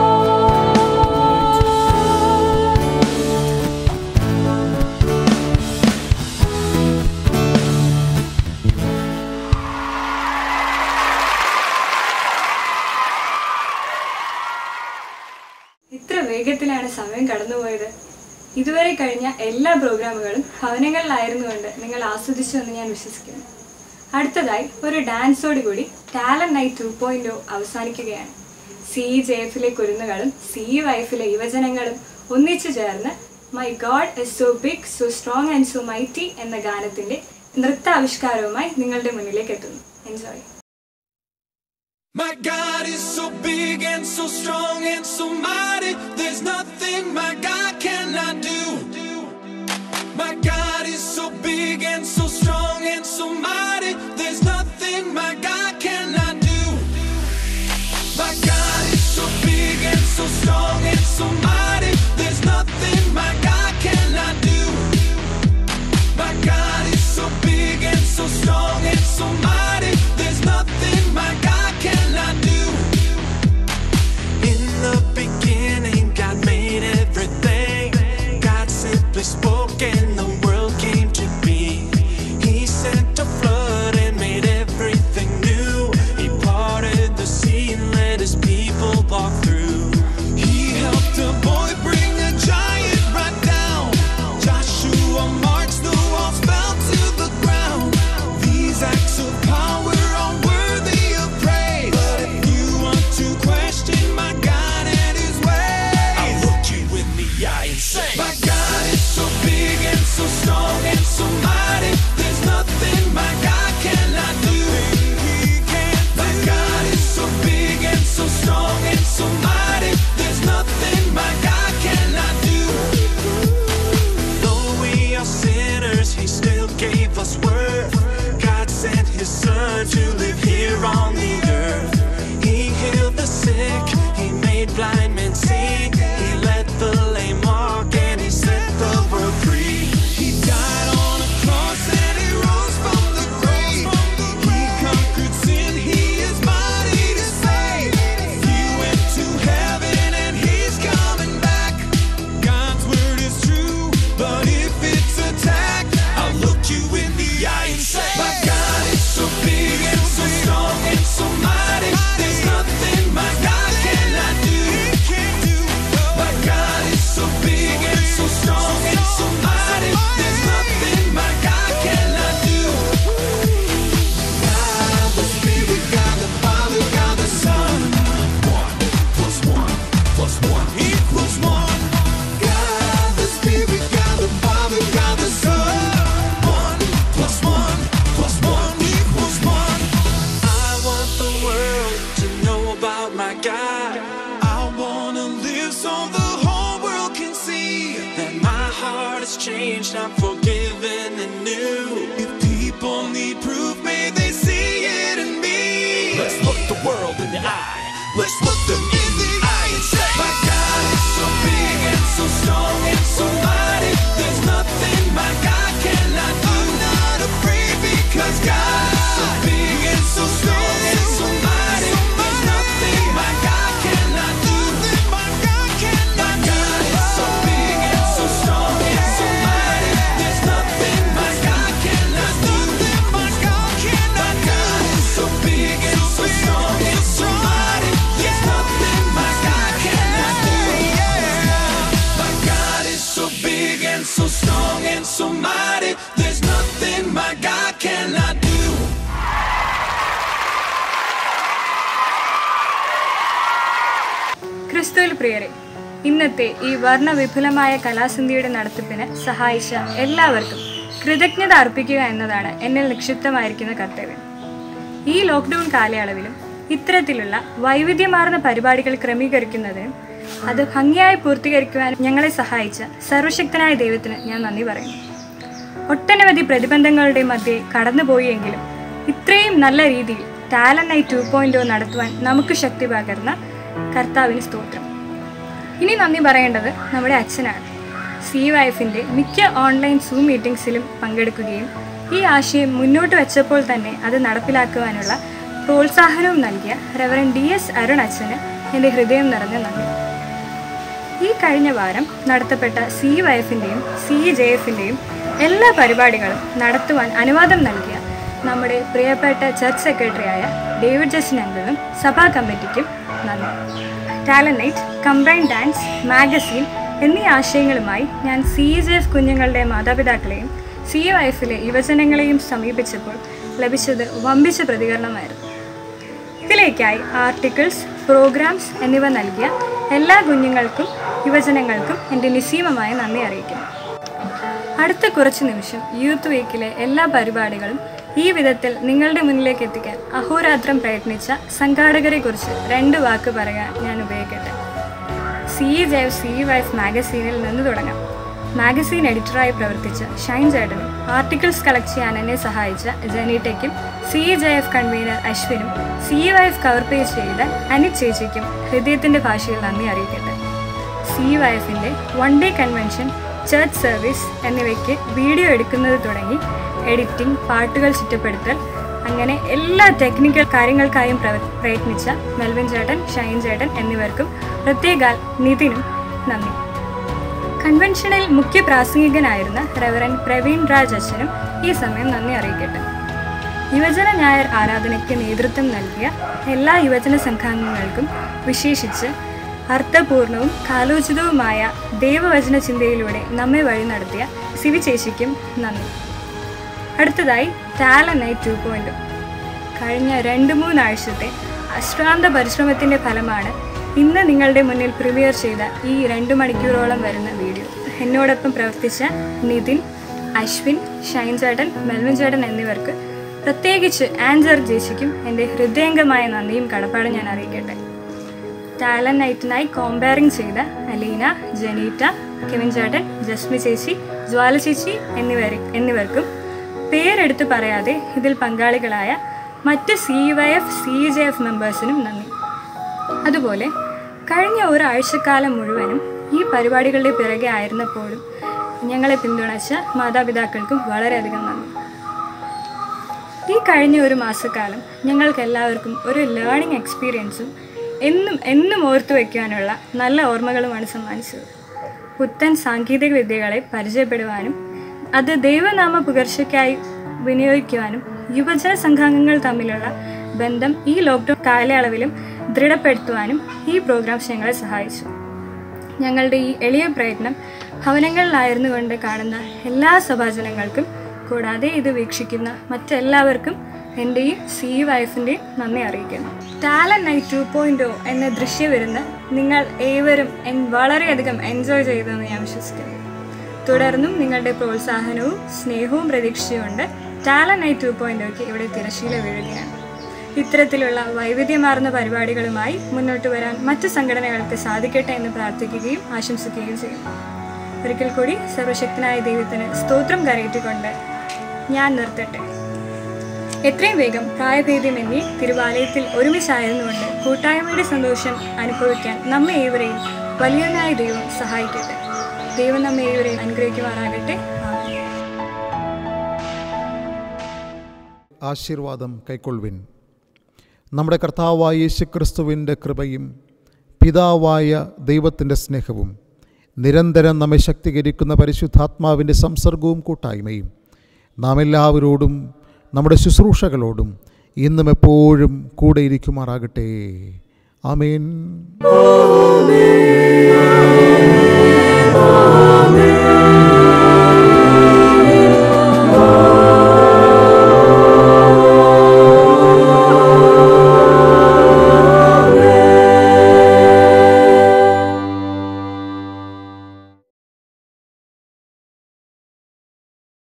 ഇത്ര വേഗത്തിലാണ് സമയം കടന്നുപോയത് ഇതുവരെ കഴിഞ്ഞ എല്ലാ പ്രോഗ്രാമുകളും ഭവനങ്ങളിലായിരുന്നുകൊണ്ട് നിങ്ങൾ ആസ്വദിച്ചു എന്ന് ഞാൻ വിശ്വസിക്കുന്നു അടുത്തതായി ഒരു ഡാൻസോട് കൂടി ടാലന്റ് നൈറ്റ് ടു പോയിന്റ് അവസാനിക്കുകയാണ് സി ജെ എഫിലെ കുരുന്നുകളും സി വൈഫിലെ യുവജനങ്ങളും ഒന്നിച്ചു ചേർന്ന് my god is so big so strong and so mighty എന്ന ഗാനത്തിന്റെ നൃത്താവിഷ്കാരവുമായി നിങ്ങളുടെ മുന്നിലേക്ക് എത്തുന്നു enjoy My God is so big and so strong and so mighty. There's nothing my God cannot do. My God is so big and so strong and so mighty. There's nothing my God cannot do. My God is so big and so strong and so mighty. There's nothing my God cannot do. My God is so big and so strong and so mighty. There's nothing my God cannot do. In the beginning, God made everything. God simply spoke and the world came to be. He sent a flood the world in the eye. Let's look them in the eye and say, My God is so big and so strong and so mighty. There's nothing my God cannot do. I'm not afraid because God is so big and so strong and so mighty. There's nothing my God cannot do. My God cannot My God is so big and so strong and so mighty. There's nothing my God cannot do. My God cannot My God is so big and so strong and so mighty. There's nothing my God cannot do. My God is so big and so strong and so mighty. There's nothing my God cannot do. ക്രിസ്തുവിൽ പ്രിയരെ ഇന്നത്തെ ഈ വർണ്ണവിപുലമായ കലാസന്ധിയുടെ നടത്തിപ്പിന് സഹായിച്ച എല്ലാവർക്കും കൃതജ്ഞത അർപ്പിക്കുക എന്നതാണ് എന്നിൽ നിക്ഷിപ്തമായിരിക്കുന്ന കർത്തവ്യം ഈ ലോക്ക്ഡൗൺ കാലയളവിലും ഇത്തരത്തിലുള്ള വൈവിധ്യമാർന്ന പരിപാടികൾ ക്രമീകരിക്കുന്നതിനും അത് ഭംഗിയായി പൂർത്തീകരിക്കുവാൻ ഞങ്ങളെ സഹായിച്ച സർവശക്തനായ ദൈവത്തിന് ഞാൻ നന്ദി പറയുന്നു ഒട്ടനവധി പ്രതിബന്ധങ്ങളുടെ മധ്യേ കടന്നുപോയെങ്കിലും ഇത്രയും നല്ല രീതിയിൽ ടാലന്റ് നൈറ്റ് ടു പോയിന്റ് നടത്തുവാൻ നമുക്ക് ശക്തി പകർന്ന കർത്താവിന് സ്തോത്രം ഇനി നന്ദി പറയേണ്ടത് നമ്മുടെ അച്ഛനാണ് സി വൈഫിൻ്റെ മിക്ക ഓൺലൈൻ സൂം മീറ്റിംഗ്സിലും പങ്കെടുക്കുകയും ഈ ആശയം മുന്നോട്ട് വെച്ചപ്പോൾ തന്നെ അത് നടപ്പിലാക്കുവാനുള്ള പ്രോത്സാഹനവും നൽകിയ റെവറൻ ഡി എസ് അരുൺ അച്ഛന് എൻ്റെ ഹൃദയം നിറഞ്ഞ നന്ദി ഈ കഴിഞ്ഞ വാരം നടത്തപ്പെട്ട സി വൈഫിൻ്റെയും സി ജെ എഫിൻ്റെയും എല്ലാ പരിപാടികളും നടത്തുവാൻ അനുവാദം നൽകിയ നമ്മുടെ പ്രിയപ്പെട്ട ചർച്ച് സെക്രട്ടറിയായ ഡേവിഡ് ജസ്റ്റിൻ അംഗിളും സഭാ കമ്മിറ്റിക്കും നന്ദി talent night combine dance magazine എന്നീ ആശയങ്ങളുമായി ഞാൻ സി ജെ എഫ് കുഞ്ഞുങ്ങളുടെ മാതാപിതാക്കളെയും സി വൈഫിലെ യുവജനങ്ങളെയും സമീപിച്ചപ്പോൾ ലഭിച്ചത് വമ്പിച്ച പ്രതികരണമായിരുന്നു ഇതിലേക്കായി ആർട്ടിക്കിൾസ് പ്രോഗ്രാംസ് എന്നിവ നൽകിയ എല്ലാ കുഞ്ഞുങ്ങൾക്കും യുവജനങ്ങൾക്കും എൻ്റെ നിസ്സീമമായ നന്ദി അറിയിക്കുന്നു അടുത്ത കുറച്ച് നിമിഷം യൂത്ത് വീക്കിലെ എല്ലാ പരിപാടികളും ഈ വിധത്തിൽ നിങ്ങളുടെ മുന്നിലേക്ക് എത്തിക്കാൻ അഹോരാത്രം പ്രയത്നിച്ച സംഘാടകരെ കുറിച്ച് രണ്ട് വാക്ക് പറയാൻ ഞാൻ ഉപയോഗിക്കട്ടെ സി ജൈവ് സി വൈഫ് മാഗസീനിൽ നിന്ന് തുടങ്ങാം മാഗസീൻ എഡിറ്ററായി പ്രവർത്തിച്ച ഷൈൻ ചേട്ടനും ആർട്ടിക്കിൾസ് കളക്ട് ചെയ്യാൻ എന്നെ സഹായിച്ച ജനീറ്റയ്ക്കും സി ജെ എഫ് കൺവീനർ അശ്വിനും സി വൈഫ് കവർ പേജ് ചെയ്ത അനിത് ചേച്ചിക്കും ഹൃദയത്തിൻ്റെ ഭാഷയിൽ നന്ദി അറിയിക്കട്ടെ സി വൈഫിൻ്റെ one day convention church service എന്നിവയ്ക്ക് വീഡിയോ എടുക്കുന്നത് തുടങ്ങി എഡിറ്റിംഗ് പാട്ടുകൾ ചിട്ടപ്പെടുത്തൽ അങ്ങനെ എല്ലാ ടെക്നിക്കൽ കാര്യങ്ങൾക്കായും പ്രവ- പ്രയത്നിച്ച മെൽവിൻ ചേട്ടൻ ഷൈൻ ചേട്ടൻ എന്നിവർക്കും പ്രത്യേകാൽ നിതിനും നന്ദി കൺവെൻഷനിൽ മുഖ്യ പ്രാസംഗികനായിരുന്ന റെവറൻ പ്രവീൺ രാജ് അച്ഛനും ഈ സമയം നന്ദി അറിയിക്കട്ടെ യുവജന ഞായർ ആരാധനയ്ക്ക് നേതൃത്വം നൽകിയ എല്ലാ യുവജന സംഘാംഗങ്ങൾക്കും വിശേഷിച്ച് അർത്ഥപൂർണവും കാലോചിതവുമായ ദൈവവചന ചിന്തയിലൂടെ നമ്മെ വഴി നടത്തിയ സിവി ചേച്ചിക്കും നന്ദി അടുത്തതായി ടാലന്റ് നൈറ്റ് ടു പോയിന്റ് കഴിഞ്ഞ രണ്ട് മൂന്നാഴ്ചത്തെ അശ്രാന്ത പരിശ്രമത്തിൻ്റെ ഫലമാണ് ഇന്ന് നിങ്ങളുടെ മുന്നിൽ പ്രിമിയർ ചെയ്ത ഈ രണ്ട് മണിക്കൂറോളം വരുന്ന വീഡിയോ എന്നോടൊപ്പം പ്രവർത്തിച്ച നിതിൻ അശ്വിൻ ഷൈൻ ചേട്ടൻ മെൽവിൻ ചേട്ടൻ എന്നിവർക്ക് പ്രത്യേകിച്ച് ആൻജർ ജേച്ചിക്കും എൻ്റെ ഹൃദയംഗമായ നന്ദിയും കടപ്പാടും ഞാൻ അറിയിക്കട്ടെ ടാലന്റ് നൈറ്റിനായി കോമ്പയറിംഗ് ചെയ്ത അലീന ജനീറ്റ കെവിൻ ചേട്ടൻ ജസ്മി ചേച്ചി ജ്വാല ചേച്ചി എന്നിവർ എന്നിവർക്കും പേരെടുത്ത് പറയാതെ ഇതിൽ പങ്കാളികളായ മറ്റ് C Y F C J F മെമ്പേഴ്സിനും നന്ദി അതുപോലെ കഴിഞ്ഞ ഒരാഴ്ചക്കാലം മുഴുവനും ഈ പരിപാടികളുടെ പിറകെ ആയിരുന്നപ്പോഴും ഞങ്ങളെ പിന്തുണച്ച മാതാപിതാക്കൾക്കും വളരെയധികം നന്ദി ഈ കഴിഞ്ഞ ഒരു മാസക്കാലം ഞങ്ങൾക്ക് എല്ലാവർക്കും ഒരു ലേണിംഗ് എക്സ്പീരിയൻസും എന്നും എന്നും ഓർത്തു വയ്ക്കാനുള്ള നല്ല ഓർമ്മകളുമാണ് സമ്മാനിച്ചത് പുത്തൻ സാങ്കേതിക വിദ്യകളെ പരിചയപ്പെടുവാനും അത് ദൈവനാമ പുകർച്ചയ്ക്കായി വിനിയോഗിക്കുവാനും യുവജന സംഘാംഗങ്ങൾ തമ്മിലുള്ള ബന്ധം ഈ ലോക്ക്ഡൗൺ കാലയളവിലും ദൃഢപ്പെടുത്തുവാനും ഈ പ്രോഗ്രാംസ് ഞങ്ങളെ സഹായിച്ചു ഞങ്ങളുടെ ഈ എളിയ പ്രയത്നം ഭവനങ്ങളിലായിരുന്നു കൊണ്ട് കാണുന്ന എല്ലാ സഭാജനങ്ങൾക്കും കൂടാതെ ഇത് വീക്ഷിക്കുന്ന മറ്റെല്ലാവർക്കും എൻ്റെയും സി വൈഫിൻ്റെയും നന്ദി അറിയിക്കുന്നു talent night two point O എന്ന ദൃശ്യവിരുന്ന് നിങ്ങൾ ഏവരും എൻ വളരെയധികം എൻജോയ് ചെയ്തെന്ന് ഞാൻ വിശ്വസിക്കുന്നു തുടർന്നും നിങ്ങളുടെ പ്രോത്സാഹനവും സ്നേഹവും പ്രതീക്ഷിച്ചുകൊണ്ട് ടാലന്റ് നൈറ്റ് ടു പോയിൻ്റ് ഒക്ക് ഇവിടെ തിരശീല വീഴുകയാണ് ഇത്തരത്തിലുള്ള വൈവിധ്യമാർന്ന പരിപാടികളുമായി മുന്നോട്ട് വരാൻ മറ്റു സംഘടനകൾക്ക് സാധിക്കട്ടെ എന്ന് പ്രാർത്ഥിക്കുകയും ആശംസിക്കുകയും ചെയ്യുന്നു ഒരിക്കൽ കൂടി സർവശക്തനായ ദൈവത്തിന് സ്തോത്രം കരയറ്റിക്കൊണ്ട് ഞാൻ നിർത്തട്ടെ എത്രയും വേഗം പ്രായഭേദ്യമെന്നീ തിരുവാലയത്തിൽ ഒരുമിച്ചായിരുന്നുകൊണ്ട് കൂട്ടായ്മയുടെ സന്തോഷം അനുഭവിക്കാൻ നമ്മെ ഏവരെയും വലിയനായ ദൈവം സഹായിക്കട്ടെ ദൈവം നമ്മെ ഏവരെയും അനുഗ്രഹിക്കുമാറാകട്ടെ ആമേൻ ആശീർവാദം കൈക്കൊള്ളുവിൻ നമ്മുടെ കർത്താവായ യേശുക്രിസ്തുവിൻ്റെ കൃപയും പിതാവായ ദൈവത്തിൻ്റെ സ്നേഹവും നിരന്തരം നമ്മെ ശക്തീകരിക്കുന്ന പരിശുദ്ധാത്മാവിൻ്റെ സംസർഗവും കൂട്ടായ്മയും നാം എല്ലാവരോടും നമ്മുടെ ശുശ്രൂഷകളോടും ഇന്നും എപ്പോഴും കൂടെ ഇരിക്കുമാറാകട്ടെ ആമേൻ Amen.